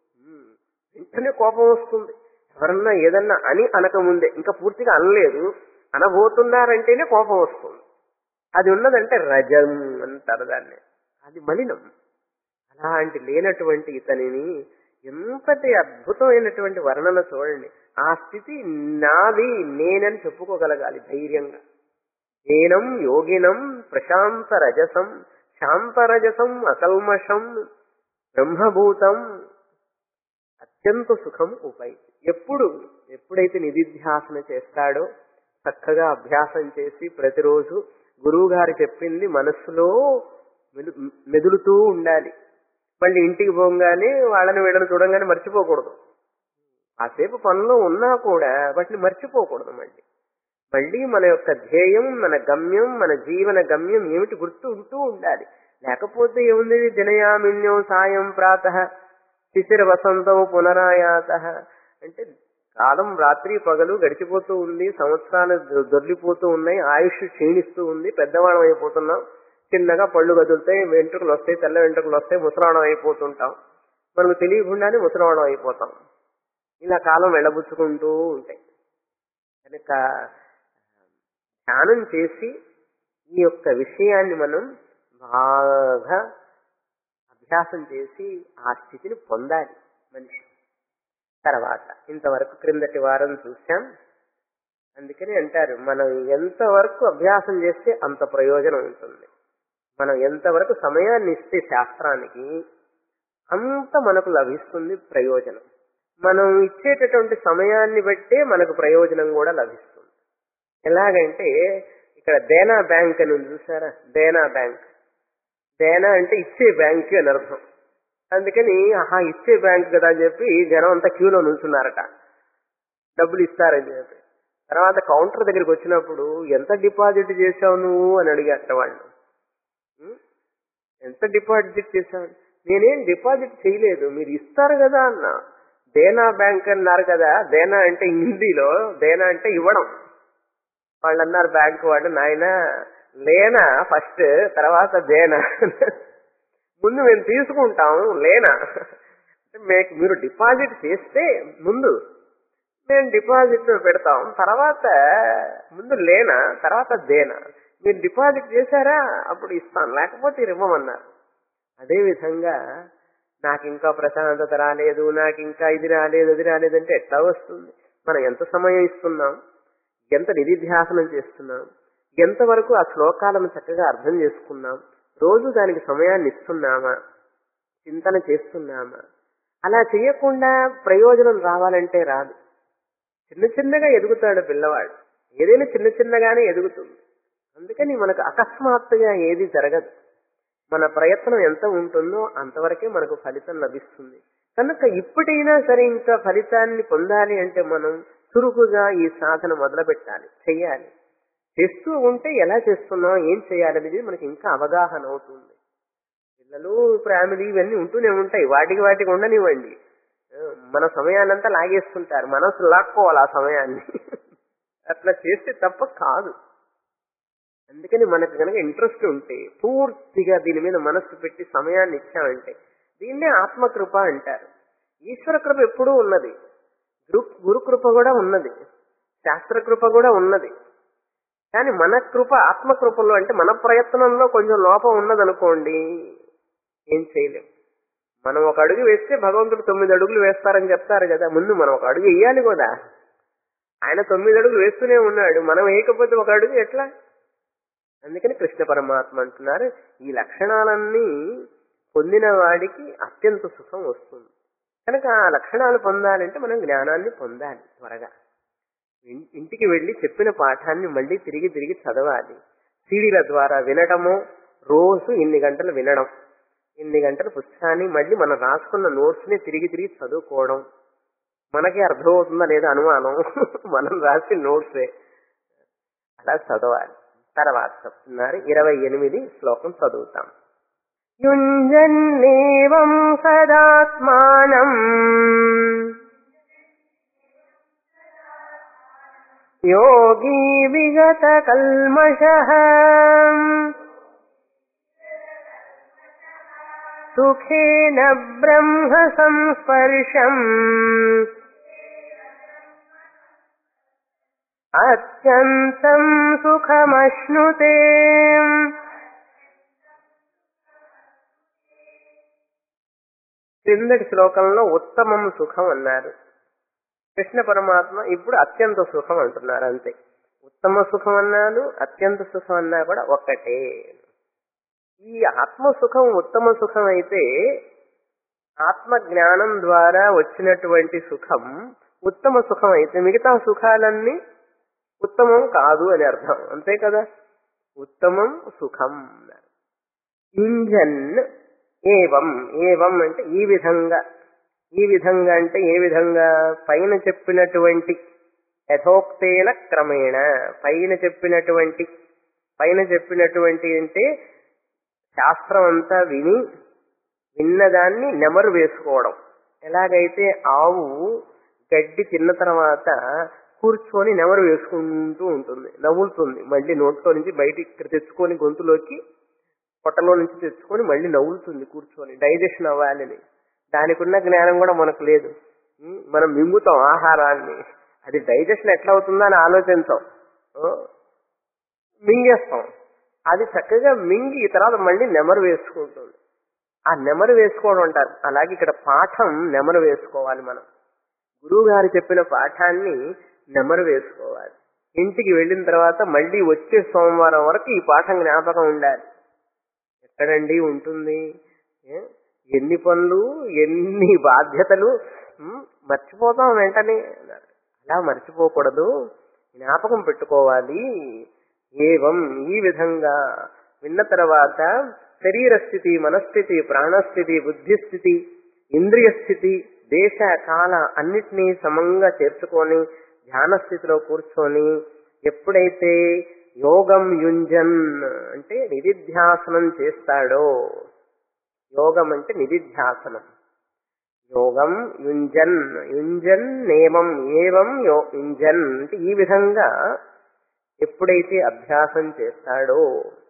వెంటనే కోపం వస్తుంది ఎవరన్నా ఏదన్నా అని అనకముందే ఇంకా పూర్తిగా అనలేదు అనబోతున్నారంటేనే కోపం వస్తుంది అది ఉన్నదంటే రజం అంటారు దాన్ని అది మలినం అలాంటి లేనటువంటి ఇతనిని ఎంతటి అద్భుతమైనటువంటి వర్ణన చూడండి ఆ స్థితి నాది నేనని చెప్పుకోగలగాలి ధైర్యంగా నేనం యోగినం ప్రశాంత రజసం శాంతరజసం అకల్మషం బ్రహ్మభూతం అత్యంత సుఖం ఉపై ఎప్పుడు ఎప్పుడైతే నిధిధ్యాసన చేస్తాడో చక్కగా అభ్యాసం చేసి ప్రతిరోజు గురువు గారు చెప్పింది మనస్సులో మెదు మెదులుతూ ఉండాలి మళ్ళీ ఇంటికి పోగానే వాళ్ళని వీళ్ళని చూడంగానే మర్చిపోకూడదు కాసేపు పనిలో ఉన్నా కూడా వాటిని మర్చిపోకూడదు మళ్ళీ మళ్ళీ మన యొక్క ధ్యేయం మన గమ్యం మన జీవన గమ్యం ఏమిటి గుర్తు ఉంటూ ఉండాలి లేకపోతే ఏముంది దినయామిన్యం సాయం ప్రాత శిశిర వసంతం పునరాయాత అంటే కాలం రాత్రి పగలు గడిచిపోతూ ఉంది సంవత్సరాలు దొ- దొర్లిపోతూ ఉన్నాయి ఆయుష్ క్షీణిస్తూ ఉంది పెద్దవాళ్ళం అయిపోతున్నాం చిన్నగా పళ్ళు కదులుతాయి వెంట్రుకలు వస్తాయి తెల్ల వెంట్రుకలు వస్తాయి ముసరావడం అయిపోతుంటాం మనకు తెలియకుండానే ముసరావడం అయిపోతాం ఇలా కాలం వెళ్ళబుచ్చుకుంటూ ఉంటాయి కనుక ధ్యానం చేసి ఈ యొక్క విషయాన్ని మనం బాగా అభ్యాసం చేసి ఆ స్థితిని పొందాలి మనిషి తర్వాత ఇంతవరకు క్రిందటి వారం చూశాం అందుకని అంటారు మనం ఎంతవరకు అభ్యాసం చేస్తే అంత ప్రయోజనం ఉంటుంది మనం ఎంతవరకు సమయాన్ని ఇస్తే శాస్త్రానికి అంత మనకు లభిస్తుంది ప్రయోజనం మనం ఇచ్చేటటువంటి సమయాన్ని బట్టే మనకు ప్రయోజనం కూడా లభిస్తుంది ఎలాగంటే ఇక్కడ దేనా బ్యాంక్ అని ఉంది చూసారా దేనా బ్యాంక్ దేనా అంటే ఇచ్చే బ్యాంక్ అని అర్థం అందుకని ఆహా ఇచ్చే బ్యాంక్ కదా అని చెప్పి జనం అంతా క్యూలో నిల్చున్నారట డబ్బులు ఇస్తారని చెప్పి తర్వాత కౌంటర్ దగ్గరికి వచ్చినప్పుడు ఎంత డిపాజిట్ చేశావు నువ్వు అని అడిగారట వాళ్ళు ఉం? ఎంత డిపాజిట్ చేశావు నేనేం డిపాజిట్ చేయలేదు మీరు ఇస్తారు కదా అన్న దేనా బ్యాంక్ అన్నారు కదా దేనా అంటే హిందీలో దేనా అంటే ఇవ్వడం వాళ్ళు అన్నారు బ్యాంక్ వాళ్ళు నాయన లేనా ఫస్ట్ తర్వాత దేనా ముందు మేము తీసుకుంటాం లేనా అంటే మే- మీరు డిపాజిట్ చేస్తే ముందు మేము డిపాజిట్ పెడతాం తర్వాత ముందు లేనా తర్వాత దేనా మీరు డిపాజిట్ చేశారా అప్పుడు ఇస్తాం లేకపోతే ఇవ్వమన్నారు అదే విధంగా నాకు ఇంకా ప్రశాంతత రాలేదు నాకు ఇంకా ఇది రాలేదు అది రాలేదంటే ఎట్లా వస్తుంది మనం ఎంత సమయం ఇస్తున్నాం ఎంత నిధిధ్యాసనం చేస్తున్నాం ఎంతవరకు ఆ శ్లోకాలను చక్కగా అర్థం చేసుకున్నాం రోజు దానికి సమయాన్ని ఇస్తున్నామా చింతన చేస్తున్నామా అలా చేయకుండా ప్రయోజనం రావాలంటే రాదు చిన్న చిన్నగా ఎదుగుతాడు పిల్లవాడు ఏదైనా చిన్న చిన్నగానే ఎదుగుతుంది అందుకని మనకు అకస్మాత్తుగా ఏది జరగదు మన ప్రయత్నం ఎంత ఉంటుందో అంతవరకే మనకు ఫలితం లభిస్తుంది కనుక ఇప్పటికైనా సరే ఇంకా ఫలితాన్ని పొందాలి అంటే మనం చురుకుగా ఈ సాధన మొదలు పెట్టాలి చెయ్యాలి చేస్తూ ఉంటే ఎలా చేస్తున్నాం ఏం చేయాలనేది మనకి ఇంకా అవగాహన అవుతుంది పిల్లలు ఫ్యామిలీ ఇవన్నీ ఉంటూనే ఉంటాయి వాటికి వాటికి ఉండనివ్వండి ఆ, మన సమయాన్నంతా లాగేసుకుంటారు మనసు లాక్కోవాలి ఆ సమయాన్ని అట్లా చేస్తే తప్ప కాదు అందుకని మనకు కనుక ఇంట్రెస్ట్ ఉంటే పూర్తిగా దీని మీద మనస్సు పెట్టి సమయాన్ని ఇచ్చామంటే దీన్నే ఆత్మకృప అంటారు ఈశ్వర కృప ఎప్పుడూ ఉన్నది గురు గురుకృప కూడా ఉన్నది శాస్త్ర కృప కూడా ఉన్నది కానీ మన కృప ఆత్మకృపలో అంటే మన ప్రయత్నంలో కొంచెం లోపం ఉన్నదనుకోండి ఏం చేయలేం మనం ఒక అడుగు వేస్తే భగవంతుడు తొమ్మిది అడుగులు వేస్తారని చెప్తారు కదా ముందు మనం ఒక అడుగు వేయాలి కూడా ఆయన తొమ్మిది అడుగులు వేస్తూనే ఉన్నాడు మనం వేయకపోతే ఒక అడుగు ఎట్లా అందుకని కృష్ణ పరమాత్మ అంటున్నారు ఈ లక్షణాలన్నీ పొందిన వాడికి అత్యంత సుఖం వస్తుంది కనుక ఆ లక్షణాలు పొందాలంటే మనం జ్ఞానాన్ని పొందాలి త్వరగా ఇన్- ఇంటికి వెళ్లి చెప్పిన పాఠాన్ని మళ్ళీ తిరిగి తిరిగి చదవాలి సీడీల ద్వారా వినడము రోజు ఇన్ని గంటలు వినడం ఇన్ని గంటల పుస్తకాన్ని మళ్ళీ మనం రాసుకున్న నోట్స్ ని తిరిగి తిరిగి చదువుకోవడం మనకి అర్థమవుతుందా లేదా అనుమానం మనం రాసిన నోట్సే అలా చదవాలి తర్వాత చెప్తున్నారు ఇరవై ఎనిమిది శ్లోకం చదువుతాం యుంజన్నేవం సదాత్మానం యోగీ విగత కల్మష సుఖేన బ్రహ్మ సంస్పర్శం అత్యంతం సుఖమశ్నుతే క్రిందటి శ్లోకంలో ఉత్తమం సుఖం అన్నారు కృష్ణ పరమాత్మ ఇప్పుడు అత్యంత సుఖం అంటున్నారు అంతే ఉత్తమ సుఖం అన్నాను అత్యంత సుఖం అన్నా కూడా ఒక్కటే ఈ ఆత్మ సుఖం ఉత్తమ సుఖం అయితే ఆత్మ జ్ఞానం ద్వారా వచ్చినటువంటి సుఖం ఉత్తమ సుఖం అయితే మిగతా సుఖాలన్నీ ఉత్తమం కాదు అని అర్థం అంతే కదా ఉత్తమం సుఖం అన్నారు. యుంజన్ ఏవం ఏవం అంటే ఈ విధంగా ఈ విధంగా అంటే ఏ విధంగా పైన చెప్పినటువంటి యథోక్తేన క్రమేణ పైన చెప్పినటువంటి పైన చెప్పినటువంటి అంటే శాస్త్రం అంతా విని విన్నదాన్ని నెమరు వేసుకోవడం ఎలాగైతే ఆవు గడ్డి తిన్న తర్వాత కూర్చొని నెమరు వేసుకుంటూ ఉంటుంది నవ్వులుతుంది మళ్ళీ నోట్లో నుంచి బయటికి తెచ్చుకొని గొంతులోకి పొట్టలో నుంచి తెచ్చుకొని మళ్ళీ నవ్వులుతుంది కూర్చొని డైజెషన్ అవ్వాలని దానికి ఉన్న జ్ఞానం కూడా మనకు లేదు ఉం? మనం మింగుతాం ఆహారాన్ని అది డైజెషన్ ఎట్లా అవుతుందో అని ఆలోచించాం ఆ? మింగేస్తాం అది చక్కగా మింగి తర్వాత మళ్ళీ నెమరు వేసుకుంటుంది ఆ నెమరు వేసుకోవడం అంటారు అలాగే ఇక్కడ పాఠం నెమరు వేసుకోవాలి మనం గురువు గారు చెప్పిన పాఠాన్ని నెమరు వేసుకోవాలి ఇంటికి వెళ్ళిన తర్వాత మళ్ళీ వచ్చే సోమవారం వరకు ఈ పాఠం జ్ఞాపకం ఉండాలి ఎక్కడండి ఉంటుంది ఏ? ఎన్ని పనులు ఎన్ని బాధ్యతలు ఉమ్, మర్చిపోతాం వెంటనే అన్నారు. అలా మర్చిపోకూడదు జ్ఞాపకం పెట్టుకోవాలి ఏవం ఈ విధంగా విన్న తర్వాత శరీర స్థితి మనస్థితి ప్రాణస్థితి బుద్ధిస్థితి ఇంద్రియ స్థితి దేశ కాల అన్నిటినీ సమంగా చేర్చుకొని ధ్యాన స్థితిలో కూర్చొని ఎప్పుడైతే యోగం యుంజన్ అంటే నిధిధ్యాసనం చేస్తాడో యోగం అంటే నిధిధ్యాసనం యోగం యుంజన్ యుంజన్ నేమం ఏవం యో యుంజన్ అంటే ఈ విధంగా ఎప్పుడైతే అభ్యాసం చేస్తాడో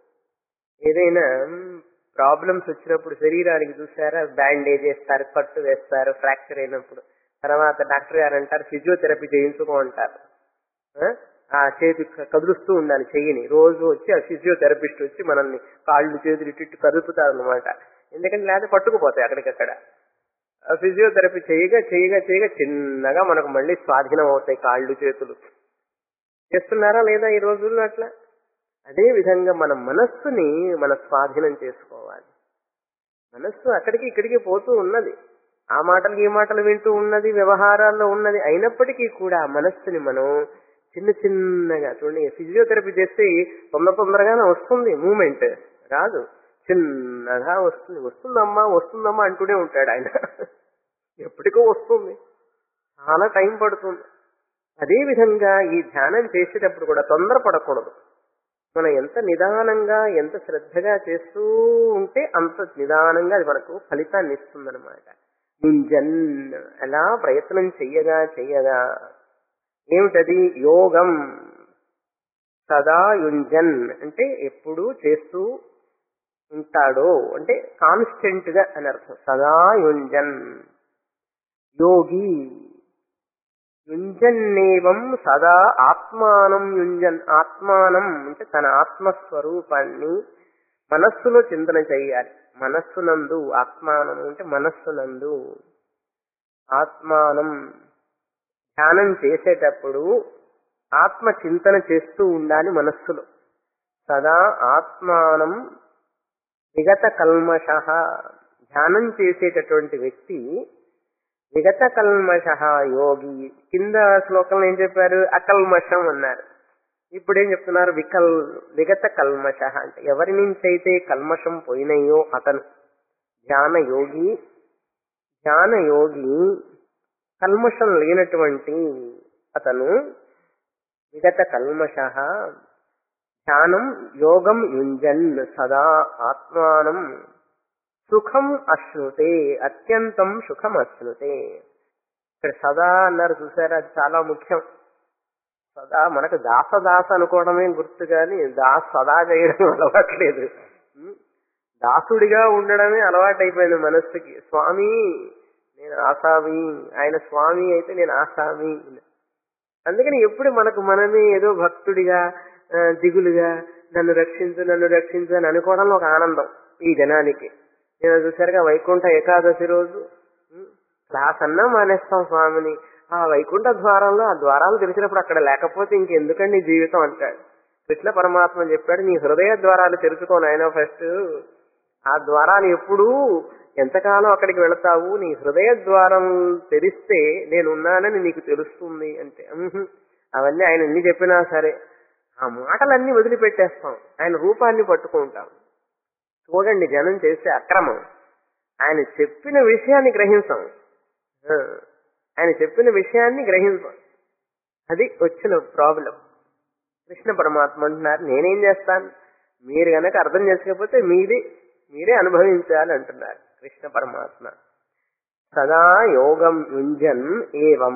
ఏదైనా ప్రాబ్లమ్స్ వచ్చినప్పుడు శరీరానికి చూసారా బ్యాండేజ్ వేస్తారు కట్టు వేస్తారు ఫ్రాక్చర్ అయినప్పుడు తర్వాత డాక్టర్ గారు అంటారు ఫిజియోథెరపీ చేయించుకో అంటారు ఆ? ఆ చేతి క- కదులుస్తూ ఉండాలి చెయ్యిని రోజు వచ్చి ఆ ఫిజియోథెరపిస్ట్ వచ్చి మనల్ని కాళ్ళు చేతులు ఇటు ఇటు కదుపుతారు అనమాట ఎందుకంటే లేదా పట్టుకుపోతాయి అక్కడికక్కడ ఆ ఫిజియోథెరపీ చేయగా చేయగా చేయగా చిన్నగా మనకు మళ్ళీ స్వాధీనం అవుతాయి కాళ్ళు చేతులు చేస్తున్నారా లేదా ఈ రోజుల్లో అట్లా అదే విధంగా మన మనస్సుని మన స్వాధీనం చేసుకోవాలి మనస్సు అక్కడికి ఇక్కడికి పోతూ ఉన్నది ఆ మాటలు ఈ మాటలు వింటూ ఉన్నది వ్యవహారాల్లో ఉన్నది అయినప్పటికీ కూడా ఆ మనస్సుని మనం చిన్న చిన్నగా చూడండి ఫిజియోథెరపీ చేస్తే తొందర తొందరగానే వస్తుంది మూమెంట్ రాదు చిన్నగా వస్తుంది వస్తుందమ్మా వస్తుందమ్మా అంటూనే ఉంటాడు ఆయన ఎప్పటికో వస్తుంది చాలా టైం పడుతుంది అదే విధంగా ఈ ధ్యానం చేసేటప్పుడు కూడా తొందరపడకూడదు మనం ఎంత నిదానంగా ఎంత శ్రద్ధగా చేస్తూ ఉంటే అంత నిదానంగా అది మనకు ఫలితాన్ని ఇస్తుందన్నమాట యుంజన్ అలా ప్రయత్నం చెయ్యగా చెయ్యగా ఏమిటది యోగం సదా యుంజన్ అంటే ఎప్పుడు చేస్తూ ఉంటాడో అంటే కాన్స్టెంట్ గా అని అర్థం సదా యుంజన్ యోగి యుంజన్నేవం సదా ఆత్మానం యుంజన్ ఆత్మానం అంటే తన ఆత్మస్వరూపాన్ని మనస్సులో చింతన చెయ్యాలి మనస్సునందు ఆత్మానం అంటే మనస్సునందు ఆత్మానం ధ్యానం చేసేటప్పుడు ఆత్మ చింతన చేస్తూ ఉండాలి మనస్సులో సదా ఆత్మానం విగత కల్మష ధ్యానం చేసేటటువంటి వ్యక్తి విగత కల్మష యోగి కింద శ్లోకంలో ఏం చెప్పారు అకల్మషం అన్నారు ఇప్పుడు ఏం చెప్తున్నారు వికల్ విగత కల్మష అంటే ఎవరి నుంచి అయితే కల్మషం పోయినాయో అతను ధ్యాన యోగి ధ్యాన యోగి కల్మషం లేనటువంటి అతను విగత కల్మష ధ్యానం యోగం యుంజన్ సదా ఆత్మానం సుఖం అశ్నుతే అత్యంతం సుఖం అశ్నుతే ఇక్కడ సదా అన్నారు చూసారా అది చాలా ముఖ్యం సదా మనకు దాస దాస అనుకోవడమే గుర్తు కానీ దాస్ సదా చేయడం అలవాట్లేదు ఉం? దాసుడిగా ఉండడమే అలవాటైపోయింది మనస్సుకి స్వామి నేను ఆసామి ఆయన స్వామి అయితే నేను ఆసామి అందుకని ఎప్పుడు మనకు మనమే ఏదో భక్తుడిగా ఆ, దిగులుగా నన్ను రక్షించు నన్ను రక్షించు అని అనుకోవడంలో ఒక ఆనందం ఈ జనానికి నేను చూసారుగా వైకుంఠ ఏకాదశి రోజు ఉం, క్లాస్ అన్నా మానేస్తాం స్వామిని ఆ వైకుంఠ ద్వారంలో ఆ ద్వారాలు తెరిచినప్పుడు అక్కడ లేకపోతే ఇంకెందుకండి జీవితం అంటాడు కృష్ణ పరమాత్మ చెప్పాడు నీ హృదయ ద్వారాలు తెరుచుకోను ఆయన ఫస్ట్ ఆ ద్వారాలు ఎప్పుడు ఎంతకాలం అక్కడికి వెళతావు నీ హృదయ ద్వారం తెరిస్తే నేనున్నానని నీకు తెలుస్తుంది అంటే ఉహుం. అవన్నీ ఆయన ఎన్ని చెప్పినా సరే ఆ మాటలన్నీ వదిలిపెట్టేస్తాం ఆయన రూపాన్ని పట్టుకుంటాం చూడండి జనం చేసే అక్రమం ఆయన చెప్పిన విషయాన్ని గ్రహించాం ఆ, ఆయన చెప్పిన విషయాన్ని గ్రహించాం అది వచ్చిన ప్రాబ్లం కృష్ణ పరమాత్మ అంటున్నారు నేనేం చేస్తాను మీరు గనక అర్థం చేసుకోకపోతే మీది మీరే అనుభవించాలి అంటున్నారు కృష్ణ పరమాత్మ సదా యోగం యుంజన్ ఏవం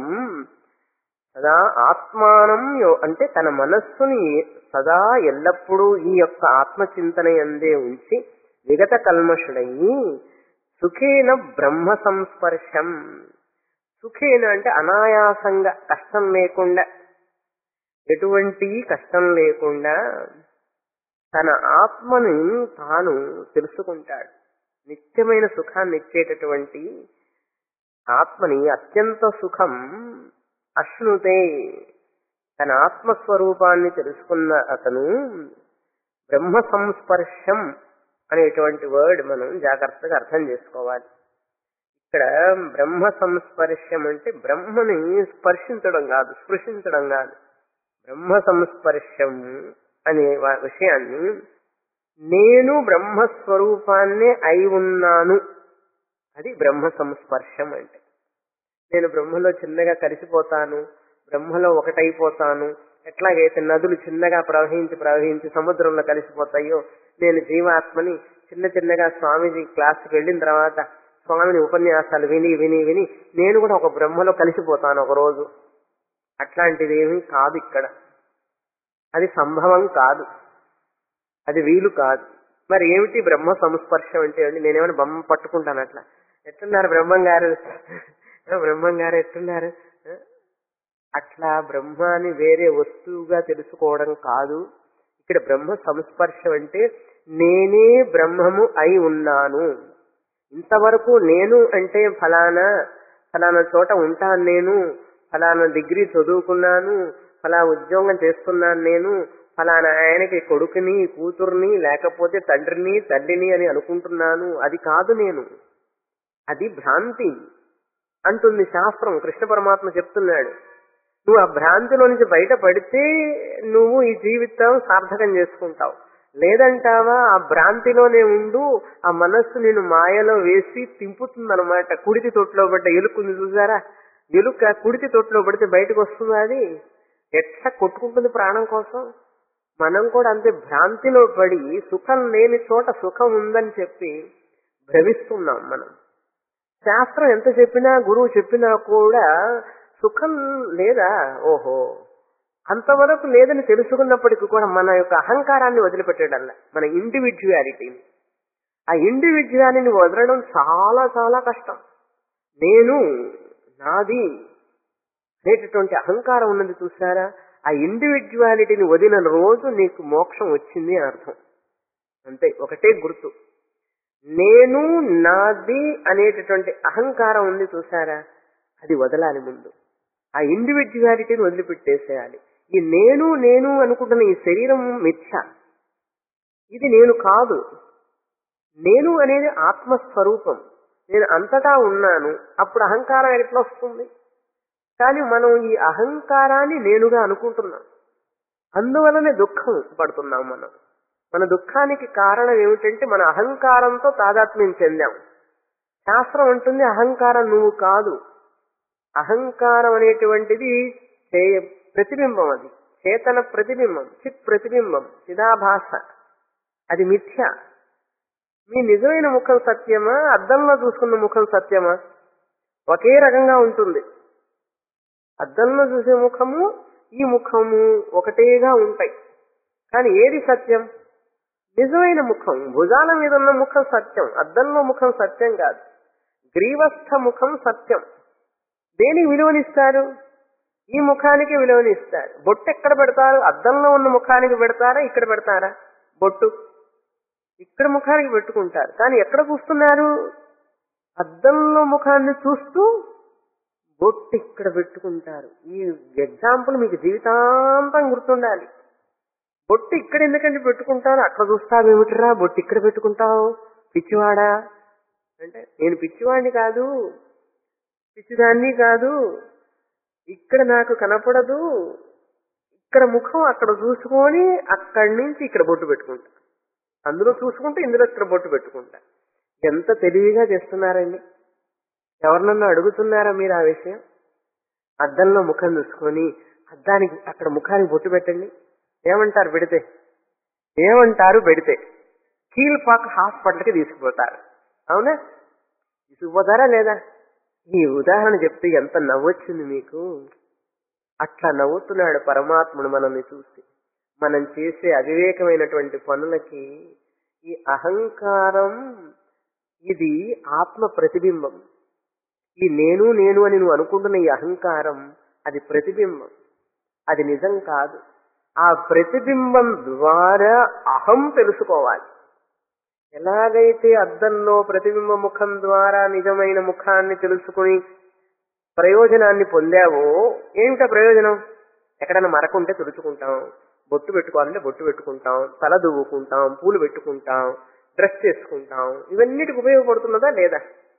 సదా ఆత్మానం యో అంటే తన మనస్సుని సదా ఎల్లప్పుడూ ఈ యొక్క ఆత్మచింతన ఎందే ఉంచి విగత కల్మషుడయి సుఖేన బ్రహ్మ సంస్పర్శం సుఖేన అంటే అనాయాసంగా కష్టం లేకుండా ఎటువంటి కష్టం లేకుండా తన ఆత్మని తాను తెలుసుకుంటాడు నిత్యమైన సుఖాన్ని ఇచ్చేటటువంటి ఆత్మని అత్యంత సుఖం అశ్నుతే తన ఆత్మస్వరూపాన్ని తెలుసుకున్న అతను బ్రహ్మ సంస్పర్శం అనేటువంటి వర్డ్ మనం జాగ్రత్తగా అర్థం చేసుకోవాలి ఇక్కడ బ్రహ్మ సంస్పర్శం అంటే బ్రహ్మని స్పర్శించడం కాదు స్పృశించడం కాదు బ్రహ్మ సంస్పర్శం అనే వా- విషయాన్ని నేను బ్రహ్మస్వరూపాన్నే అయి ఉన్నాను అది బ్రహ్మ సంస్పర్శం అంటే నేను బ్రహ్మలో చిన్నగా కలిసిపోతాను బ్రహ్మలో ఒకటైపోతాను ఎట్లాగైతే నదులు చిన్నగా ప్రవహించి ప్రవహించి సముద్రంలో కలిసిపోతాయో నేను జీవాత్మని చిన్న చిన్నగా స్వామీజీ క్లాస్కి వెళ్ళిన తర్వాత స్వామిని ఉపన్యాసాలు విని విని విని నేను కూడా ఒక బ్రహ్మలో కలిసిపోతాను ఒక రోజు అట్లాంటిది ఏమీ కాదు ఇక్కడ అది సంభవం కాదు అది వీలు కాదు మరి ఏమిటి బ్రహ్మ సంస్పర్శం అంటే అండి నేనేమైనా బొమ్మ పట్టుకుంటాను అట్లా ఎట్టున్నారు బ్రహ్మం గారు బ్రహ్మం గారు ఎట్టున్నారు అట్లా బ్రహ్మాని వేరే వస్తువుగా తెలుసుకోవడం కాదు ఇక్కడ బ్రహ్మ సంస్పర్శం అంటే నేనే బ్రహ్మము అయి ఉన్నాను ఇంతవరకు నేను అంటే ఫలానా ఫలానా చోట ఉంటాను నేను ఫలానా డిగ్రీ చదువుకున్నాను ఫలా ఉద్యోగం చేస్తున్నాను నేను ఫలానా ఆయనకి కొడుకుని కూతుర్ని లేకపోతే తండ్రిని తల్లిని అని అనుకుంటున్నాను అది కాదు నేను అది భ్రాంతి అంటుంది శాస్త్రం కృష్ణ పరమాత్మ చెప్తున్నాడు నువ్వు ఆ భ్రాంతిలో నుంచి బయటపడితే నువ్వు ఈ జీవితం సార్థకం చేసుకుంటావు లేదంటావా ఆ భ్రాంతిలోనే ఉండు ఆ మనస్సు నేను మాయలో వేసి తింపుతుందన్నమాట కుడితి తొట్టులో పడ్డ ఎలుకుంది చూసారా ఎలుక కుడితి తొట్టులో పడితే బయటకు వస్తుందా అది ఎట్లా కొట్టుకుంటుంది ప్రాణం కోసం మనం కూడా అంతే భ్రాంతిలో పడి సుఖం లేని చోట సుఖం ఉందని చెప్పి భ్రమిస్తున్నాం మనం శాస్త్రం ఎంత చెప్పినా గురువు చెప్పినా కూడా సుఖం లేదా ఓహో అంతవరకు లేదని తెలుసుకున్నప్పటికీ కూడా మన యొక్క అహంకారాన్ని వదిలిపెట్టడంలా మన ఇండివిజువాలిటీని ఆ ఇండివిజువాలిటీని వదలడం చాలా చాలా కష్టం నేను నాది అనేటటువంటి అహంకారం ఉన్నది చూసారా ఆ ఇండివిజువాలిటీని వదిలిన రోజు నీకు మోక్షం వచ్చింది అని అర్థం అంతే ఒకటే గుర్తు నేను నాది అనేటటువంటి అహంకారం ఉంది చూసారా అది వదలాలి ముందు ఆ ఇండివిజువాలిటీని వదిలిపెట్టేసేయాలి ఈ నేను నేను అనుకుంటున్న ఈ శరీరం మిథ్య ఇది నేను కాదు నేను అనేది ఆత్మస్వరూపం నేను అంతటా ఉన్నాను అప్పుడు అహంకారం ఎట్లా వస్తుంది కానీ మనం ఈ అహంకారాన్ని నేనుగా అనుకుంటున్నాం అందువలనే దుఃఖం పడుతున్నాం మనం మన దుఃఖానికి కారణం ఏమిటంటే మన అహంకారంతో తాదాత్మ్యం చెందాం శాస్త్రం అంటుంది అహంకారం నువ్వు కాదు అహంకారం అనేటువంటిది చేయ ప్రతిబింబం అది చేతన ప్రతిబింబం చిత్ ప్రతిబింబం చిదాభాస అది మిథ్య మీ నిజమైన ముఖం సత్యమా అద్దంలో చూసుకున్న ముఖం సత్యమా ఒకే రకంగా ఉంటుంది అద్దంలో చూసే ముఖము ఈ ముఖము ఒకటేగా ఉంటాయి కానీ ఏది సత్యం నిజమైన ముఖం భుజాల మీద ఉన్న ముఖం సత్యం అద్దంలో ముఖం సత్యం కాదు గ్రీవస్థ ముఖం సత్యం దేనికి విలువనిస్తారు ఈ ముఖానికి విలువనిస్తారు బొట్టు ఎక్కడ పెడతారు అద్దంలో ఉన్న ముఖానికి పెడతారా ఇక్కడ పెడతారా బొట్టు ఇక్కడ ముఖానికి పెట్టుకుంటారు కానీ ఎక్కడ చూస్తున్నారు అద్దంలో ముఖాన్ని చూస్తూ బొట్టు ఇక్కడ పెట్టుకుంటారు ఈ ఎగ్జాంపుల్ మీకు జీవితాంతం గుర్తుండాలి బొట్టు ఇక్కడ ఎందుకంటే పెట్టుకుంటారు అక్కడ చూస్తావేమిటిరా బొట్టు ఇక్కడ పెట్టుకుంటావు పిచ్చివాడా అంటే నేను పిచ్చివాడిని కాదు పిచ్చిదాన్ని కాదు ఇక్కడ నాకు కనపడదు ఇక్కడ ముఖం అక్కడ చూసుకొని అక్కడి నుంచి ఇక్కడ బొట్టు పెట్టుకుంటా అందులో చూసుకుంటే ఇందులో ఇక్కడ బొట్టు పెట్టుకుంటా ఎంత తెలివిగా చేస్తున్నారండి ఎవరినన్నా అడుగుతున్నారా మీరు ఆ విషయం అద్దంలో ముఖం చూసుకొని అద్దానికి అక్కడ ముఖానికి బొట్టు పెట్టండి ఏమంటారు పెడితే ఏమంటారు పెడితే కీల్పాక్ హాస్పిటల్కి తీసుకుపోతారు అవునా తీసుకుపోతారా లేదా ఈ ఉదాహరణ చెప్తే ఎంత నవ్వొచ్చింది మీకు అట్లా నవ్వుతున్నాడు పరమాత్ముడు మనల్ని చూసి మనం చేసే అవివేకమైనటువంటి పనులకి ఈ అహంకారం ఇది ఆత్మ ప్రతిబింబం ఈ నేను నేను అని నువ్వు అనుకుంటున్న ఈ అహంకారం అది ప్రతిబింబం అది నిజం కాదు ఆ ప్రతిబింబం ద్వారా అహం తెలుసుకోవాలి ఎలాగైతే అద్దంలో ప్రతిబింబ ముఖం ద్వారా నిజమైన ముఖాన్ని తెలుసుకుని ప్రయోజనాన్ని పొందావో ఏమిటా ప్రయోజనం ఎక్కడైనా మరకుంటే తుడుచుకుంటాం బొట్టు పెట్టుకోవాలంటే బొట్టు పెట్టుకుంటాం తల దువ్వుకుంటాం పూలు పెట్టుకుంటాం డ్రెస్ చేసుకుంటాం ఇవన్నిటికి ఉపయోగపడుతున్నదా లేదా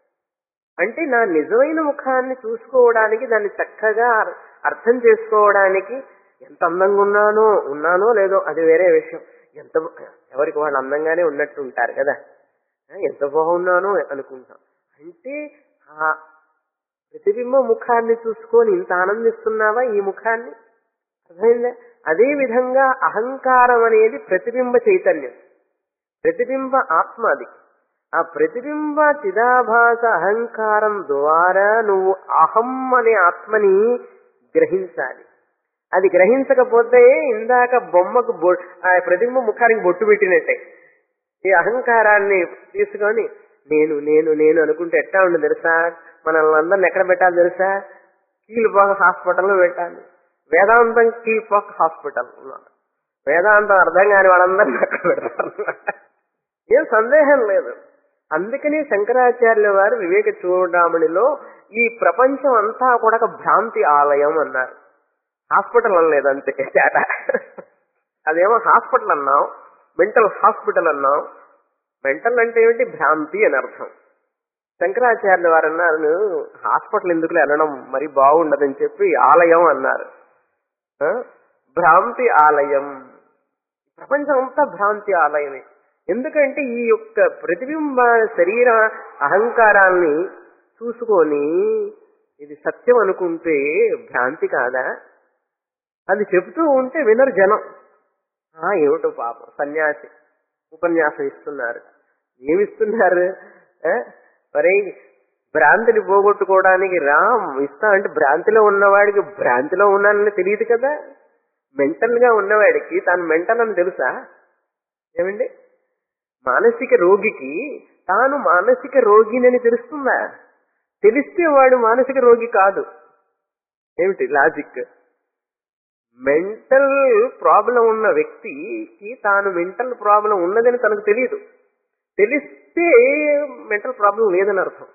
అంటే నా నిజమైన ముఖాన్ని చూసుకోవడానికి దాన్ని చక్కగా అర్థం చేసుకోవడానికి ఎంత అందంగా ఉన్నానో ఉన్నానో లేదో అది వేరే విషయం ఎంత ఎవరికి వాళ్ళు అందంగానే ఉన్నట్టు ఉంటారు కదా ఎంత బాగున్నానో అనుకుంటాం అంటే ఆ ప్రతిబింబ ముఖాన్ని చూసుకొని ఇంత ఆనందిస్తున్నావా ఈ ముఖాన్ని అర్థమైందా అదే విధంగా అహంకారం అనేది ప్రతిబింబ చైతన్యం ప్రతిబింబ ఆత్మ అది ఆ ప్రతిబింబ చిదాభాస అహంకారం ద్వారా నువ్వు అహం అనే ఆత్మని గ్రహించాలి అది గ్రహించకపోతే ఇందాక బొమ్మకు బొ- ఆ ప్రతిబింబ ముఖానికి బొట్టు పెట్టినట్టే ఈ అహంకారాన్ని తీసుకొని నేను నేను నేను అనుకుంటే ఎట్టా ఉంది తెలుసా మనల్ని అందరిని ఎక్కడ పెట్టాలి తెలుసా కీలుపాక హాస్పిటల్లో పెట్టాలి వేదాంతం కీలుపాక హాస్పిటల్ వేదాంతం అర్థం కాని వాళ్ళందరినీ అక్కడ పెడతారు ఏం సందేహం లేదు అందుకని శంకరాచార్యుల వారు వివేక చూడామణిలో ఈ ప్రపంచం అంతా కూడా ఒక భ్రాంతి ఆలయం అన్నారు హాస్పిటల్ అనలేదు అంతే తేడా అదేమో హాస్పిటల్ అన్నాం మెంటల్ హాస్పిటల్ అన్నాం మెంటల్ అంటే ఏమిటి భ్రాంతి అని అర్థం శంకరాచార్యుల వారు అన్నారు హాస్పిటల్ ఎందుకులే అనడం మరి బాగుండదని చెప్పి ఆలయం అన్నారు ఆ? భ్రాంతి ఆలయం ప్రపంచం అంతా భ్రాంతి ఆలయమే ఎందుకంటే ఈ యొక్క ప్రతిబింబ శరీర అహంకారాన్ని చూసుకొని ఇది సత్యం అనుకుంటే భ్రాంతి కాదా అది చెబుతూ ఉంటే వినరు జనం ఆ ఏమిటో పాపం సన్యాసి ఉపన్యాసం ఇస్తున్నారు ఏమిస్తున్నారు ఆ? మరి భ్రాంతిని పోగొట్టుకోవడానికి రామ్ ఇస్తా అంటే భ్రాంతిలో ఉన్నవాడికి భ్రాంతిలో ఉన్నానని తెలియదు కదా మెంటల్ గా ఉన్నవాడికి తాను మెంటల్ అని తెలుసా ఏమండి మానసిక రోగికి తాను మానసిక రోగినని తెలుస్తుందా తెలిస్తే వాడు మానసిక రోగి కాదు ఏమిటి లాజిక్ మెంటల్ ప్రాబ్లం ఉన్న వ్యక్తికి తాను మెంటల్ ప్రాబ్లం ఉన్నదని తనకు తెలియదు తెలిస్తే మెంటల్ ప్రాబ్లం లేదని అర్థం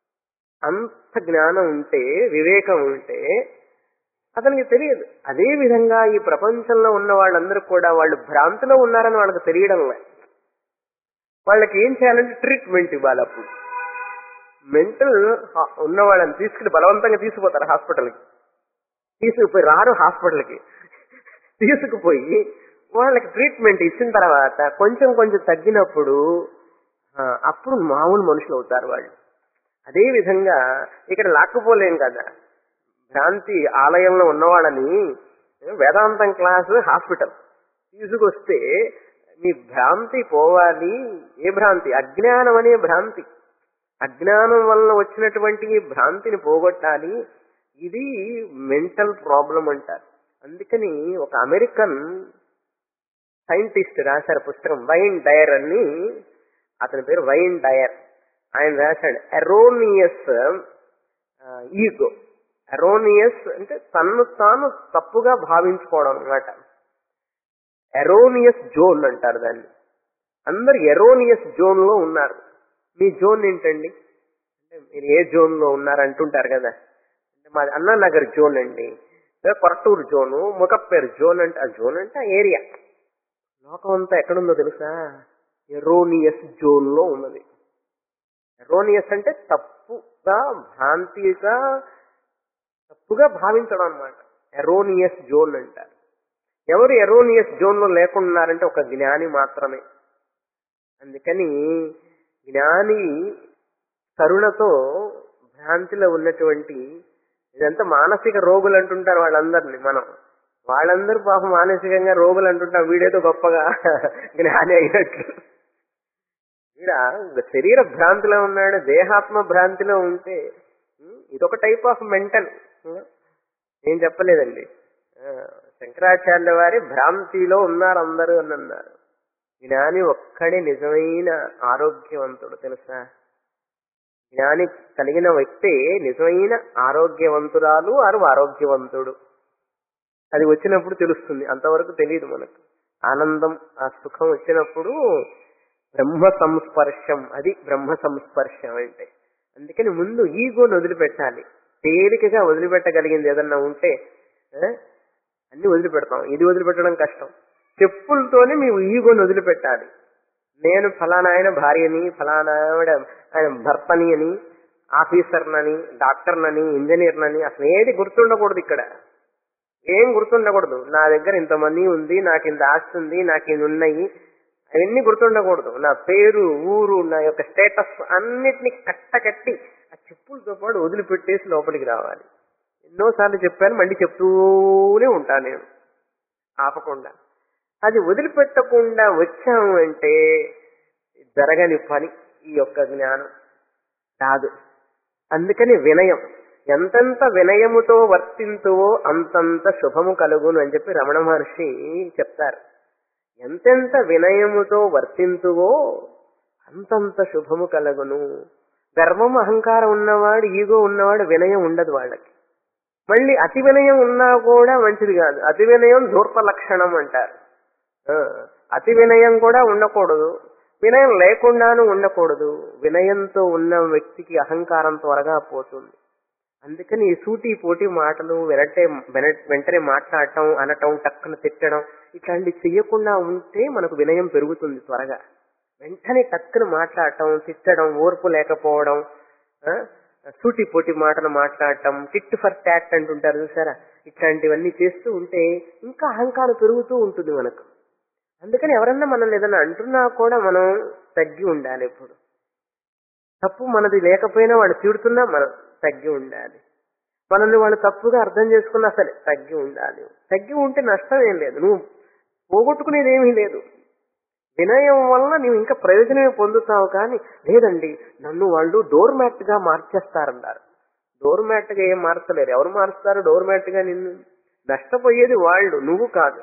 అంత జ్ఞానం ఉంటే వివేకం ఉంటే అతనికి తెలియదు అదే విధంగా ఈ ప్రపంచంలో ఉన్న వాళ్ళందరూ కూడా వాళ్ళు భ్రాంతిలో ఉన్నారని వాళ్ళకి తెలియడం లే వాళ్ళకి ఏం చేయాలంటే ట్రీట్మెంట్ ఇవ్వాలి అప్పుడు మెంటల్ ఉన్న వాళ్ళని తీసుకుని బలవంతంగా తీసుకుపోతారు హాస్పిటల్కి తీసుకుపోయి రారు హాస్పిటల్కి తీసుకుపోయి వాళ్ళకి ట్రీట్మెంట్ ఇచ్చిన తర్వాత కొంచెం కొంచెం తగ్గినప్పుడు ఆ, అప్పుడు మామూలు మనుషులు అవుతారు వాళ్ళు అదే విధంగా ఇక్కడ లాక్కుపోలేం కదా భ్రాంతి ఆలయంలో ఉన్నవాళ్ళని వేదాంతం క్లాసు హాస్పిటల్ తీసుకొస్తే మీ భ్రాంతి పోవాలి ఏ భ్రాంతి అజ్ఞానం అనే భ్రాంతి అజ్ఞానం వల్ల వచ్చినటువంటి ఈ భ్రాంతిని పోగొట్టాలి ఇది మెంటల్ ప్రాబ్లం అంటారు అందుకని ఒక అమెరికన్ సైంటిస్ట్ రాశారు పుస్తకం వైన్ డయర్ అని అతని పేరు వైన్ డయర్ ఆయన రాశాడు ఎరోనియస్ ఈగో ఎరోనియస్ అంటే తన్ను తాను తప్పుగా భావించుకోవడం అన్నమాట ఎరోనియస్ జోన్ అంటారు దాన్ని అందరు ఎరోనియస్ జోన్ లో ఉన్నారు మీ జోన్ ఏంటండి అంటే మీరు ఏ జోన్ లో ఉన్నారు అంటుంటారు కదా అంటే మాది అన్నానగర్ జోన్ అండి లేదా కొరటూరు జోను ముఖప్పేరు జోన్ అంటే ఆ జోన్ అంటే ఆ ఏరియా లోకం అంతా ఎక్కడుందో తెలుసా ఎరోనియస్ జోన్ లో ఉన్నది ఎరోనియస్ అంటే తప్పుగా భ్రాంతిగా తప్పుగా భావించడం అన్నమాట ఎరోనియస్ జోన్ అంటారు ఎవరు ఎరోనియస్ జోన్ లో లేకుండా ఉన్నారంటే ఒక జ్ఞాని మాత్రమే అందుకని జ్ఞాని కరుణతో భ్రాంతిలో ఉన్నటువంటి ఇదంతా మానసిక రోగులు అంటుంటారు వాళ్ళందరినీ మనం వాళ్ళందరూ పాపం మానసికంగా రోగులు అంటుంటారు వీడేదో గొప్పగా జ్ఞాని అయినట్లు వీడ శరీర భ్రాంతిలో ఉన్నాడు దేహాత్మ భ్రాంతిలో ఉంటే ఉం, ఇదొక టైప్ ఆఫ్ మెంటల్ ఏం చెప్పలేదండి ఆ, శంకరాచార్యుల వారి భ్రాంతిలో ఉన్నారు అందరూ అని అన్నారు జ్ఞాని ఒక్కడే నిజమైన ఆరోగ్యవంతుడు తెలుసా జ్ఞాని కలిగిన వ్యక్తే నిజమైన ఆరోగ్యవంతురాలు ఆరు ఆరోగ్యవంతుడు అది వచ్చినప్పుడు తెలుస్తుంది అంతవరకు తెలియదు మనకు ఆనందం ఆ సుఖం వచ్చినప్పుడు బ్రహ్మ సంస్పర్శం అది బ్రహ్మ సంస్పర్శం అంటే అందుకని ముందు ఈగోని వదిలిపెట్టాలి తేలికగా వదిలిపెట్టగలిగింది ఏదన్నా ఉంటే ఆ, అన్ని వదిలిపెడతాం ఇది వదిలిపెట్టడం కష్టం చెప్పులతోనే మీ ఈగోని వదిలిపెట్టాలి నేను ఫలానా ఆయన భార్యని ఫలానా ఆవిడ ఆయన భర్తని అని ఆఫీసర్నని డాక్టర్నని ఇంజనీర్నని అసలు ఏది గుర్తుండకూడదు ఇక్కడ ఏం గుర్తుండకూడదు నా దగ్గర ఇంతమంది ఉంది నాకు ఇంత ఆస్తి ఉంది నాకు ఇది ఉన్నాయి అవన్నీ గుర్తుండకూడదు నా పేరు ఊరు నా యొక్క స్టేటస్ అన్నిటిని కట్టకట్టి ఆ చెప్పులతో పాటు వదిలిపెట్టేసి లోపలికి రావాలి ఎన్నోసార్లు చెప్పాను మళ్ళీ చెప్తూనే ఉంటాను నేను ఆపకుండా అది వదిలిపెట్టకుండా వచ్చాము అంటే జరగని పని ఈ యొక్క జ్ఞానం కాదు అందుకని వినయం ఎంతెంత వినయముతో వర్తింతువో అంతంత శుభము కలుగును అని చెప్పి రమణ మహర్షి చెప్తారు ఎంతెంత వినయముతో వర్తింతువో అంతంత శుభము కలుగును గర్వం అహంకారం ఉన్నవాడు ఈగో ఉన్నవాడు వినయం ఉండదు వాళ్ళకి మళ్ళీ అతి వినయం ఉన్నా కూడా మంచిది కాదు అతి వినయం ధూర్త లక్షణం అంటారు ఆ, అతి వినయం కూడా ఉండకూడదు వినయం లేకుండాను ఉండకూడదు వినయంతో ఉన్న వ్యక్తికి అహంకారం త్వరగా పోతుంది అందుకని ఈ సూటి పోటీ మాటలు వెనటే వెన- వెంటనే మాట్లాడటం అనటం టక్కున తిట్టడం ఇట్లాంటివి చెయ్యకుండా ఉంటే మనకు వినయం పెరుగుతుంది త్వరగా వెంటనే టక్కున మాట్లాడటం తిట్టడం ఓర్పు లేకపోవడం ఆ, సూటి పోటీ మాటలు మాట్లాడటం టిట్ ఫర్ ట్యాట్ అంటుంటారు చూసారా ఇట్లాంటివన్నీ చేస్తూ ఉంటే ఇంకా అహంకారం పెరుగుతూ ఉంటుంది మనకు అందుకని ఎవరన్నా మనల్ని ఏదైనా అంటున్నా కూడా మనం తగ్గి ఉండాలి ఎప్పుడు తప్పు మనది లేకపోయినా వాళ్ళు తిడుతున్నా మనం తగ్గి ఉండాలి మనల్ని వాళ్ళు తప్పుగా అర్థం చేసుకున్నా సరే తగ్గి ఉండాలి తగ్గి ఉంటే నష్టం ఏం లేదు నువ్వు పోగొట్టుకునేది ఏమీ లేదు వినయం వల్ల నీవు ఇంకా ప్రయోజనమే పొందుతావు కానీ లేదండి నన్ను వాళ్ళు డోర్ మ్యాట్ గా మార్చేస్తారన్నారు డోర్ మ్యాట్ గా ఏం మార్చలేరు ఎవరు మారుస్తారు డోర్ మ్యాట్ గా నిన్ను నష్టపోయేది వాళ్ళు నువ్వు కాదు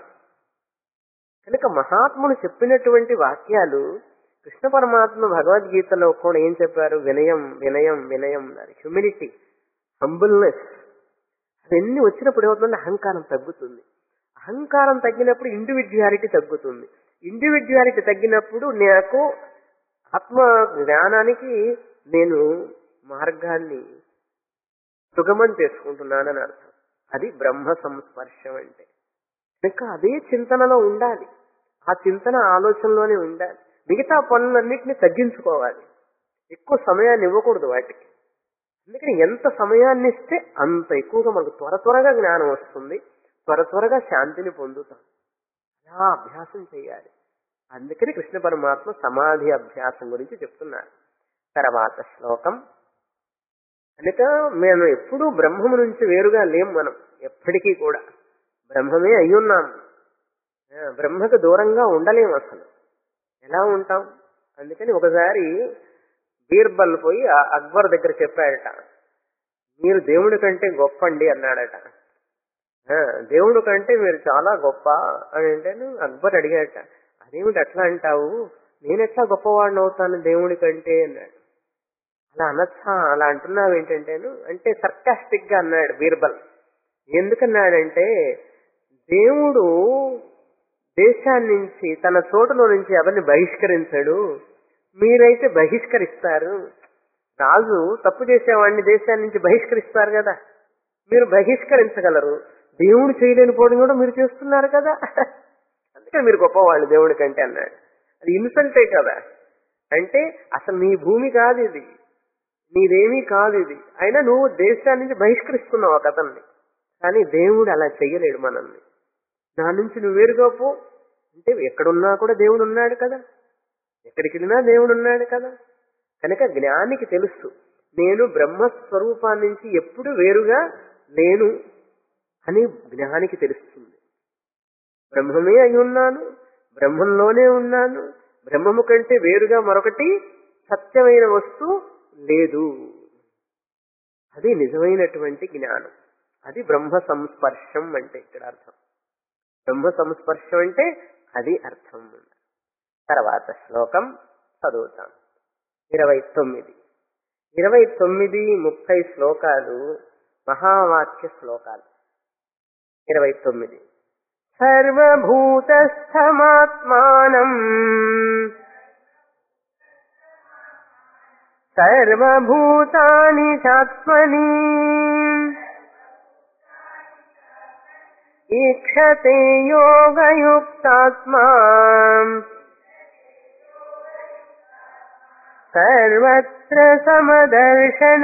కనుక మహాత్ములు చెప్పినటువంటి వాక్యాలు కృష్ణ పరమాత్మ భగవద్గీతలో కూడా ఏం చెప్పారు వినయం వినయం వినయం అన్నారు హ్యూమినిటీ హంబుల్నెస్ అవన్నీ వచ్చినప్పుడు ఏమవుతుందంటే అహంకారం తగ్గుతుంది అహంకారం తగ్గినప్పుడు ఇండివిజువాలిటీ తగ్గుతుంది ఇండివిజువాలిటీ తగ్గినప్పుడు నాకు ఆత్మ జ్ఞానానికి నేను మార్గాన్ని సుగమం చేసుకుంటున్నానని అర్థం అది బ్రహ్మ సంస్పర్శం అంటే కనుక అదే చింతనలో ఉండాలి ఆ చింతన ఆలోచనలోనే ఉండాలి మిగతా పనులన్నింటినీ తగ్గించుకోవాలి ఎక్కువ సమయాన్ని ఇవ్వకూడదు వాటికి అందుకని ఎంత సమయాన్ని ఇస్తే అంత ఎక్కువగా మనకు త్వర త్వరగా జ్ఞానం వస్తుంది త్వర త్వరగా శాంతిని పొందుతాం అలా అభ్యాసం చేయాలి అందుకని కృష్ణ పరమాత్మ సమాధి అభ్యాసం గురించి చెప్తున్నారు తర్వాత శ్లోకం కనుక మేము ఎప్పుడూ బ్రహ్మము నుంచి వేరుగా లేం మనం ఎప్పటికీ కూడా బ్రహ్మమే అయ్యున్నాం ఆ, బ్రహ్మకు దూరంగా ఉండలేం అసలు ఎలా ఉంటాం అందుకని ఒకసారి బీర్బల్ పోయి ఆ అక్బర్ దగ్గర చెప్పాడట మీరు దేవుడి కంటే గొప్పండి అన్నాడట ఆ, దేవుడి కంటే మీరు చాలా గొప్ప అని అంటే అక్బర్ అడిగాడట అదేమిటి అట్లా అంటావు నేను ఎట్లా గొప్పవాడిని అవుతాను దేవుడి కంటే అన్నాడు అలా అనొచ్చా అలా అంటున్నావు ఏంటంటేను అంటే సర్కాస్టిక్ గా అన్నాడు బీర్బల్ ఎందుకన్నాడంటే దేవుడు దేశాన్ని నుంచి తన చోటులో నుంచి ఎవరిని బహిష్కరించాడు మీరైతే బహిష్కరిస్తారు రాజు తప్పు చేసేవాడిని దేశాన్ని నుంచి బహిష్కరిస్తారు కదా మీరు బహిష్కరించగలరు దేవుడు చేయలేని పోవడం కూడా మీరు చేస్తున్నారు కదా అందుకని మీరు గొప్పవాళ్ళు దేవుడి కంటే అన్నాడు అది ఇన్సల్టే కదా అంటే అసలు నీ భూమి కాదు ఇది నీదేమీ కాదు ఇది అయినా నువ్వు దేశాన్ని నుంచి బహిష్కరిస్తున్నావు ఆ కథల్ని కానీ దేవుడు అలా చెయ్యలేడు మనల్ని నా నుంచి నువ్వు వేరుగా పో అంటే ఎక్కడున్నా కూడా దేవుడు ఉన్నాడు కదా ఎక్కడికి వెళ్ళినా దేవుడు ఉన్నాడు కదా కనుక జ్ఞానికి తెలుసు నేను బ్రహ్మస్వరూపాన్ని నుంచి ఎప్పుడు వేరుగా లేను అని జ్ఞానికి తెలుస్తుంది బ్రహ్మమే అయి ఉన్నాను బ్రహ్మంలోనే ఉన్నాను బ్రహ్మము కంటే వేరుగా మరొకటి సత్యమైన వస్తువు లేదు అది నిజమైనటువంటి జ్ఞానం అది బ్రహ్మ సంస్పర్శం అంటే ఇక్కడ అర్థం బ్రహ్మ సంస్పర్శం అంటే అది అర్థం తర్వాత శ్లోకం చదువుతాం ఇరవై తొమ్మిది ఇరవై తొమ్మిది ముప్పై శ్లోకాలు మహావాక్య శ్లోకాలు ఇరవై తొమ్మిది సర్వభూతస్థమాత్మానం సర్వభూతాని చాత్మని ఈక్షతే యోగయుక్తాత్మా సర్వత్ర సమదర్శన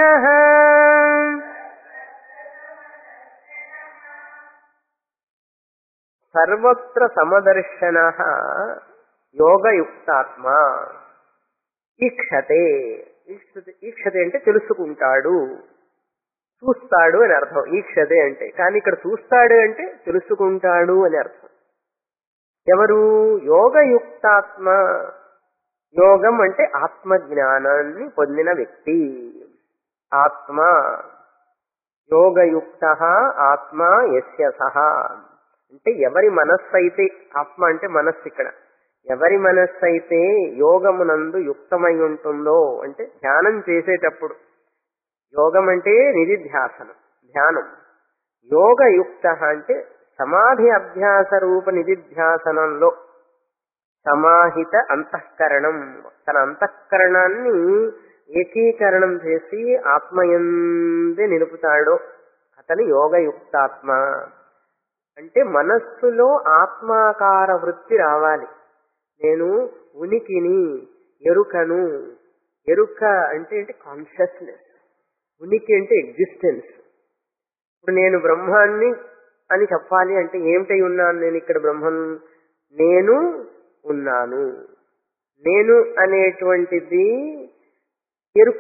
సర్వత్ర సమదర్శన యోగయుక్తాత్మ ఈక్షతే ఈక్షతే ఈక్షతే అంటే తెలుసుకుంటాడు చూస్తాడు అని అర్థం ఈక్షతే అంటే కానీ ఇక్కడ చూస్తాడు అంటే తెలుసుకుంటాడు అని అర్థం ఎవరు యోగయుక్తాత్మ యోగం అంటే ఆత్మ జ్ఞానాన్ని పొందిన వ్యక్తి ఆత్మ యోగయుక్త ఆత్మ యస్య సహ అంటే ఎవరి మనస్సు అయితే ఆత్మ అంటే మనస్సు ఇక్కడ ఎవరి మనస్సు అయితే యోగమునందు యుక్తమై ఉంటుందో అంటే ధ్యానం చేసేటప్పుడు యోగం అంటే నిధిధ్యాసనం ధ్యానం యోగయుక్త అంటే సమాధి అభ్యాస రూప నిధిధ్యాసనంలో సమాహిత అంతఃకరణం తన అంతఃకరణాన్ని ఏకీకరణం చేసి ఆత్మయందే నిలుపుతాడో అతని యోగయుక్తాత్మ అంటే మనస్సులో ఆత్మాకార వృత్తి రావాలి నేను ఉనికిని ఎరుకను ఎరుక అంటే ఏంటి కాన్షియస్నెస్ ఉనికి అంటే ఎగ్జిస్టెన్స్ ఇప్పుడు నేను బ్రహ్మాన్ని అని చెప్పాలి అంటే ఏమిటై ఉన్నాను నేను ఇక్కడ బ్రహ్మం నేను ఉన్నాను నేను అనేటువంటిది ఎరుక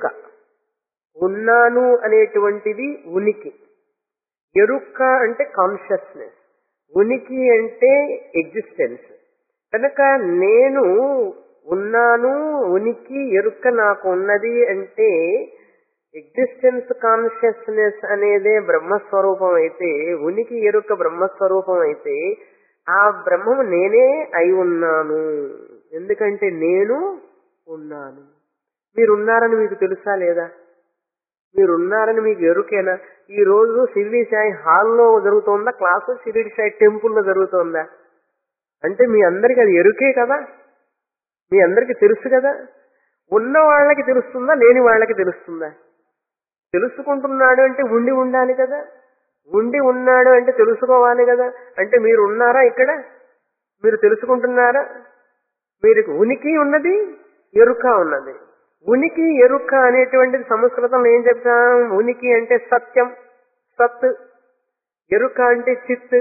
ఉన్నాను అనేటువంటిది ఉనికి ఎరుక అంటే కాన్షియస్నెస్ ఉనికి అంటే ఎగ్జిస్టెన్స్ కనుక నేను ఉన్నాను ఉనికి ఎరుక నాకు ఉన్నది అంటే ఎగ్జిస్టెన్స్ కాన్షియస్నెస్ అనేదే బ్రహ్మస్వరూపం అయితే ఉనికి ఎరుక బ్రహ్మస్వరూపం అయితే ఆ బ్రహ్మము నేనే అయి ఉన్నాను ఎందుకంటే నేను ఉన్నాను మీరున్నారని మీకు తెలుసా లేదా మీరున్నారని మీకు ఎరుకేనా ఈ రోజు షిరిడి సాయి హాల్లో జరుగుతోందా క్లాసు షిరిడి సాయి టెంపుల్లో జరుగుతోందా అంటే మీ అందరికి అది ఎరుకే కదా మీ అందరికి తెలుసు కదా ఉన్న వాళ్ళకి తెలుస్తుందా లేని వాళ్ళకి తెలుస్తుందా తెలుసుకుంటున్నాడు అంటే ఉండి ఉండాలి కదా ఉండి ఉన్నాడు అంటే తెలుసుకోవాలి కదా అంటే మీరు ఉన్నారా ఇక్కడ మీరు తెలుసుకుంటున్నారా మీరు ఉనికి ఉన్నది ఎరుక ఉన్నది ఉనికి ఎరుక అనేటువంటిది సంస్కృతంలో ఏం చెప్తాం ఉనికి అంటే సత్యం సత్ ఎరుక అంటే చిత్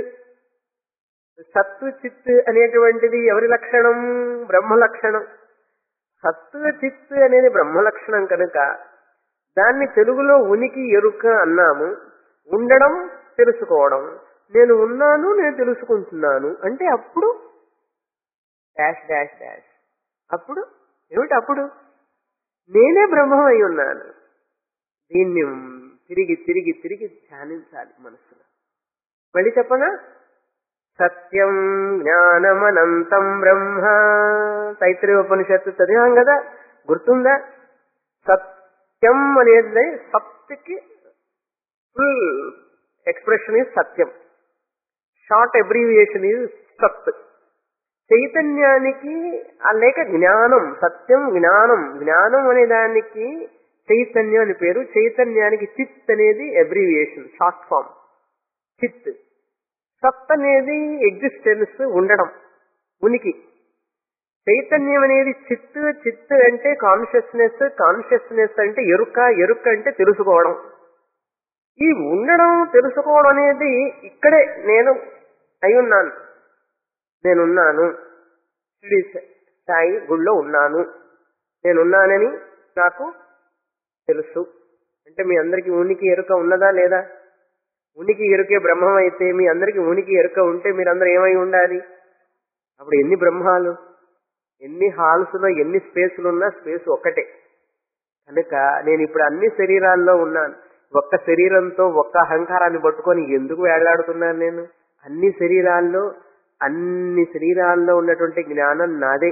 సత్తు చిత్ అనేటువంటిది ఎవరి లక్షణం బ్రహ్మ లక్షణం సత్తు చిత్ అనేది బ్రహ్మ లక్షణం కనుక దాన్ని తెలుగులో ఉనికి ఎరుక అన్నాము ఉండడం తెలుసుకోవడం నేను ఉన్నాను నేను తెలుసుకుంటున్నాను అంటే అప్పుడు డాష్ డాష్ డాష్ అప్పుడు ఏమిటి అప్పుడు నేనే బ్రహ్మం అయి ఉన్నాను దీన్ని తిరిగి తిరిగి తిరిగి ధ్యానించాలి మనసులో మళ్ళీ చెప్పనా సత్యం జ్ఞానమనంతం బ్రహ్మ తైత్రీయ ఉపనిషత్తు చదివాం కదా గుర్తుందా సత్యం అనేది సత్కి ఫుల్ ఎక్స్ప్రెషన్ ఈజ్ సత్యం షార్ట్ అబ్రీవియేషన్ ఈజ్ సత్ చైతన్యానికి ఆ లేక జ్ఞానం సత్యం జ్ఞానం జ్ఞానం అనే దానికి చైతన్యం అని పేరు చైతన్యానికి చిత్ అనేది అబ్రీవియేషన్ షార్ట్ ఫామ్ చిత్ సత్ అనేది ఎగ్జిస్టెన్స్ ఉండడం ఉనికి చైతన్యం అనేది చిత్ చిత్ అంటే కాన్షియస్నెస్ కాన్షియస్నెస్ అంటే ఎరుక ఎరుక అంటే తెలుసుకోవడం ఈ ఉండడం తెలుసుకోవడం అనేది ఇక్కడే నేను అయి ఉన్నాను నేనున్నాను షిరిడి సాయి గుళ్ళో ఉన్నాను నేనున్నానని నాకు తెలుసు అంటే మీ అందరికి ఉనికి ఎరుక ఉన్నదా లేదా ఉనికి ఎరుకే బ్రహ్మం అయితే మీ అందరికి ఉనికి ఎరుక ఉంటే మీరందరూ ఏమై ఉండాలి అప్పుడు ఎన్ని బ్రహ్మాలు ఎన్ని హాల్స్ లో ఎన్ని స్పేసులు ఉన్నా స్పేస్ ఒక్కటే కనుక నేను ఇప్పుడు అన్ని శరీరాల్లో ఉన్నాను ఒక్క శరీరంతో ఒక్క అహంకారాన్ని పట్టుకొని ఎందుకు వేలాడుతున్నాను నేను అన్ని శరీరాల్లో అన్ని శరీరాల్లో ఉన్నటువంటి జ్ఞానం నాదే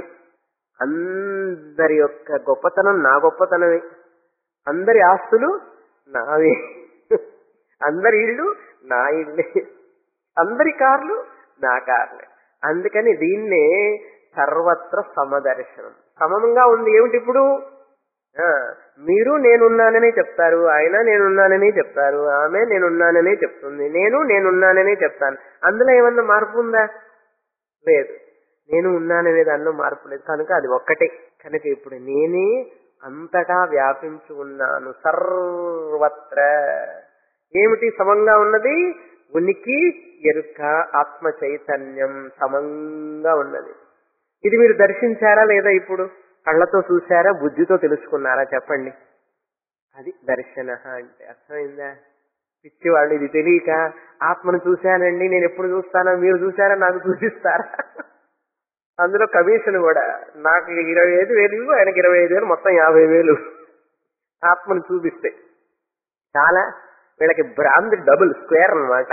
అందరి యొక్క గొప్పతనం నా గొప్పతనమే అందరి ఆస్తులు నావే అందరి ఇళ్ళు నా ఇళ్ళే అందరి కార్లు నా కార్లే అందుకని దీన్నే సర్వత్ర సమదర్శనం సమమంగా ఉంది ఏమిటి ఇప్పుడు ఆ, మీరు నేనున్నాననే చెప్తారు ఆయన నేనున్నాననే చెప్తారు ఆమె నేనున్నాననే చెప్తుంది నేను నేనున్నాననే చెప్తాను అందులో ఏమన్నా మార్పు ఉందా లేదు నేను ఉన్నాననే దానిలో మార్పు లేదు కనుక అది ఒక్కటే కనుక ఇప్పుడు నేనే అంతటా వ్యాపించి ఉన్నాను సర్వత్ర ఏమిటి సమంగా ఉన్నది ఉనికి ఎరుక ఆత్మ చైతన్యం సమంగా ఉన్నది ఇది మీరు దర్శించారా లేదా ఇప్పుడు కళ్ళతో చూసారా బుద్ధితో తెలుసుకున్నారా చెప్పండి అది దర్శన అంటే అర్థమైందా పిచ్చివాళ్ళు ఇది తెలియక ఆత్మను చూశానండి నేను ఎప్పుడు చూస్తానో మీరు చూసారా నాకు చూపిస్తారా అందులో కమిషన్ కూడా నాకు ఇరవై ఐదు వేలు ఇవ్వు, ఆయనకి ఇరవై ఐదు వేలు మొత్తం యాభై వేలు ఆత్మను చూపిస్తే చాలా వీళ్ళకి భ్రాంతి డబుల్ స్క్వేర్ అన్నమాట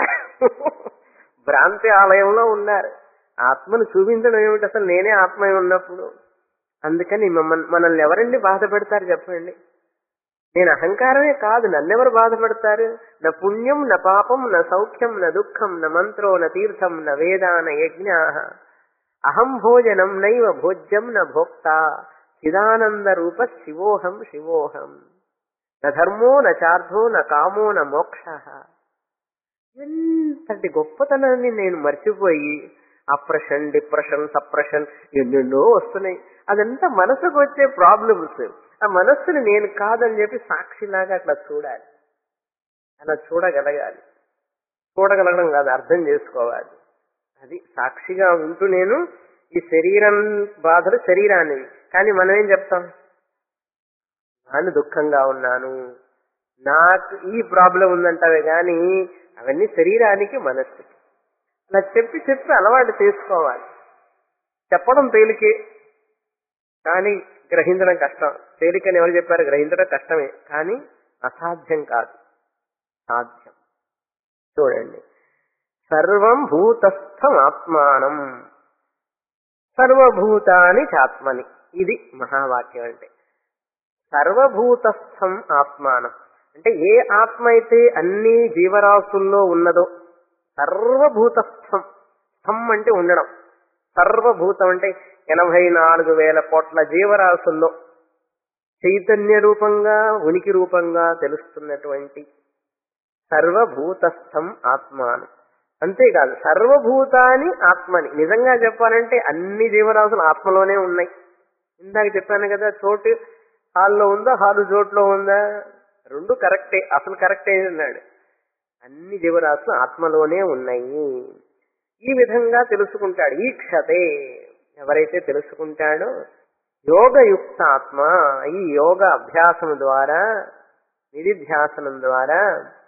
భ్రాంతి ఆలయంలో ఉన్నారు ఆత్మను చూపించడం ఏమిటి అసలు నేనే ఆత్మ ఉన్నప్పుడు అందుకని మమ్మల్ని మనల్ని ఎవరండి బాధ పెడతారు చెప్పండి నేను అహంకారమే కాదు నన్నెవరు బాధపడతారు నా పుణ్యం నా పాపం నా సౌఖ్యం నా దుఃఖం నా మంత్రో నా తీర్థం నా వేదా నా యజ్ఞ అహం భోజనం నైవ భోజ్యం నా భోక్త చిదానంద రూప శివోహం శివోహం న ధర్మో న చార్థో న కామో న మోక్ష ఎంతటి గొప్పతనాన్ని నేను మర్చిపోయి అప్రెషన్ డిప్రెషన్ సప్రెషన్ ఎన్నెన్నో వస్తున్నాయి అదంతా మనసుకు వచ్చే ప్రాబ్లమ్స్ ఆ మనస్సుని నేను కాదని చెప్పి సాక్షిలాగా అట్లా చూడాలి అలా చూడగలగాలి చూడగలగడం కాదు అర్థం చేసుకోవాలి అది సాక్షిగా ఉంటూ నేను ఈ శరీరం బాధలు శరీరానివి కానీ మనం ఏం చెప్తాం నేను దుఃఖంగా ఉన్నాను నాకు ఈ ప్రాబ్లం ఉందంటావే గాని అవన్నీ శరీరానికి మనస్సుకి అలా చెప్పి చెప్పి అలవాటు చేసుకోవాలి చెప్పడం తేలికే కానీ గ్రహించడం కష్టం తేలికని ఎవరు చెప్పారు గ్రహించడం కష్టమే కానీ అసాధ్యం కాదు సాధ్యం చూడండి సర్వం భూతస్థం ఆత్మానం సర్వభూతాని చాత్మని ఇది మహావాక్యం అంటే సర్వభూతస్థం ఆత్మానం అంటే ఏ ఆత్మ అయితే అన్ని జీవరాశుల్లో ఉన్నదో సర్వభూతస్థం స్థం అంటే ఉండడం సర్వభూతం అంటే ఎనభై నాలుగు వేల కోట్ల జీవరాశుల్లో చైతన్య రూపంగా ఉనికి రూపంగా తెలుస్తున్నటువంటి సర్వభూతస్థం ఆత్మాను అంతేకాదు సర్వభూతాని ఆత్మని నిజంగా చెప్పాలంటే అన్ని జీవరాశులు ఆత్మలోనే ఉన్నాయి ఇందాక చెప్పాను కదా చోటు హాల్లో ఉందా హాలు చోట్లో ఉందా రెండు కరెక్టే అసలు కరెక్టే అన్నాడు అన్ని జీవరాశులు ఆత్మలోనే ఉన్నాయి ఈ విధంగా తెలుసుకుంటాడు ఈ క్షతే ఎవరైతే తెలుసుకుంటాడో యోగయుక్త ఆత్మ ఈ యోగ అభ్యాసం ద్వారా నిధిధ్యాసనం ద్వారా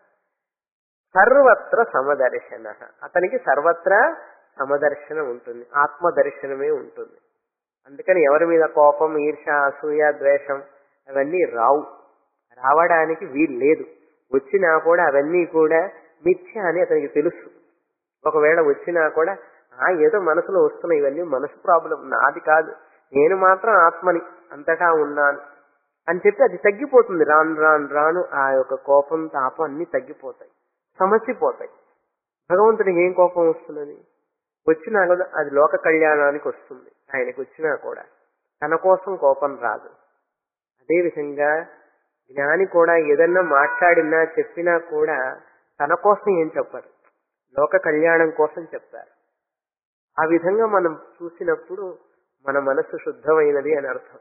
సర్వత్ర సమదర్శన అతనికి సర్వత్రా సమదర్శనం ఉంటుంది ఆత్మ దర్శనమే ఉంటుంది అందుకని ఎవరి మీద కోపం ఈర్ష అసూయ ద్వేషం అవన్నీ రావు రావడానికి వీలు లేదు వచ్చినా కూడా అవన్నీ కూడా మిథ్య అని అతనికి తెలుసు ఒకవేళ వచ్చినా కూడా ఆ ఏదో మనసులో వస్తున్నాయి ఇవన్నీ మనసు ప్రాబ్లం నాది కాదు నేను మాత్రం ఆత్మని అంతటా ఉన్నాను అని చెప్పి అది తగ్గిపోతుంది రాను రాను రాను ఆ యొక్క కోపం తాపం అన్ని తగ్గిపోతాయి సమసిపోతాయి భగవంతుడికి ఏం కోపం వస్తున్నది వచ్చినా కూడా అది లోక కళ్యాణానికి వస్తుంది ఆయనకు వచ్చినా కూడా తన కోసం కోపం రాదు అదేవిధంగా జ్ఞాని కూడా ఏదన్నా మాట్లాడినా చెప్పినా కూడా తన కోసం ఏం చెప్పరు లోక కళ్యాణం కోసం చెప్తారు ఆ విధంగా మనం చూసినప్పుడు మన మనసు శుద్ధమైనది అని అర్థం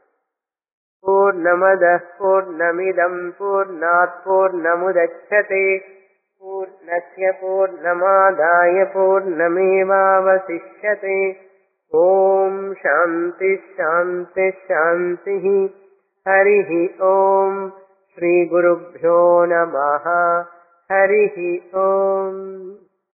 పూర్ణమద పూర్ణమిదం పూర్ణాత్ పూర్ణముదచ్చతే పూర్ణస్య పూర్ణమాదాయ పూర్ణమేవావశిష్యతే ఓం శాంతి శాంతి శాంతి హరి ఓం శ్రీ గురుభ్యో నమ హరి ఓం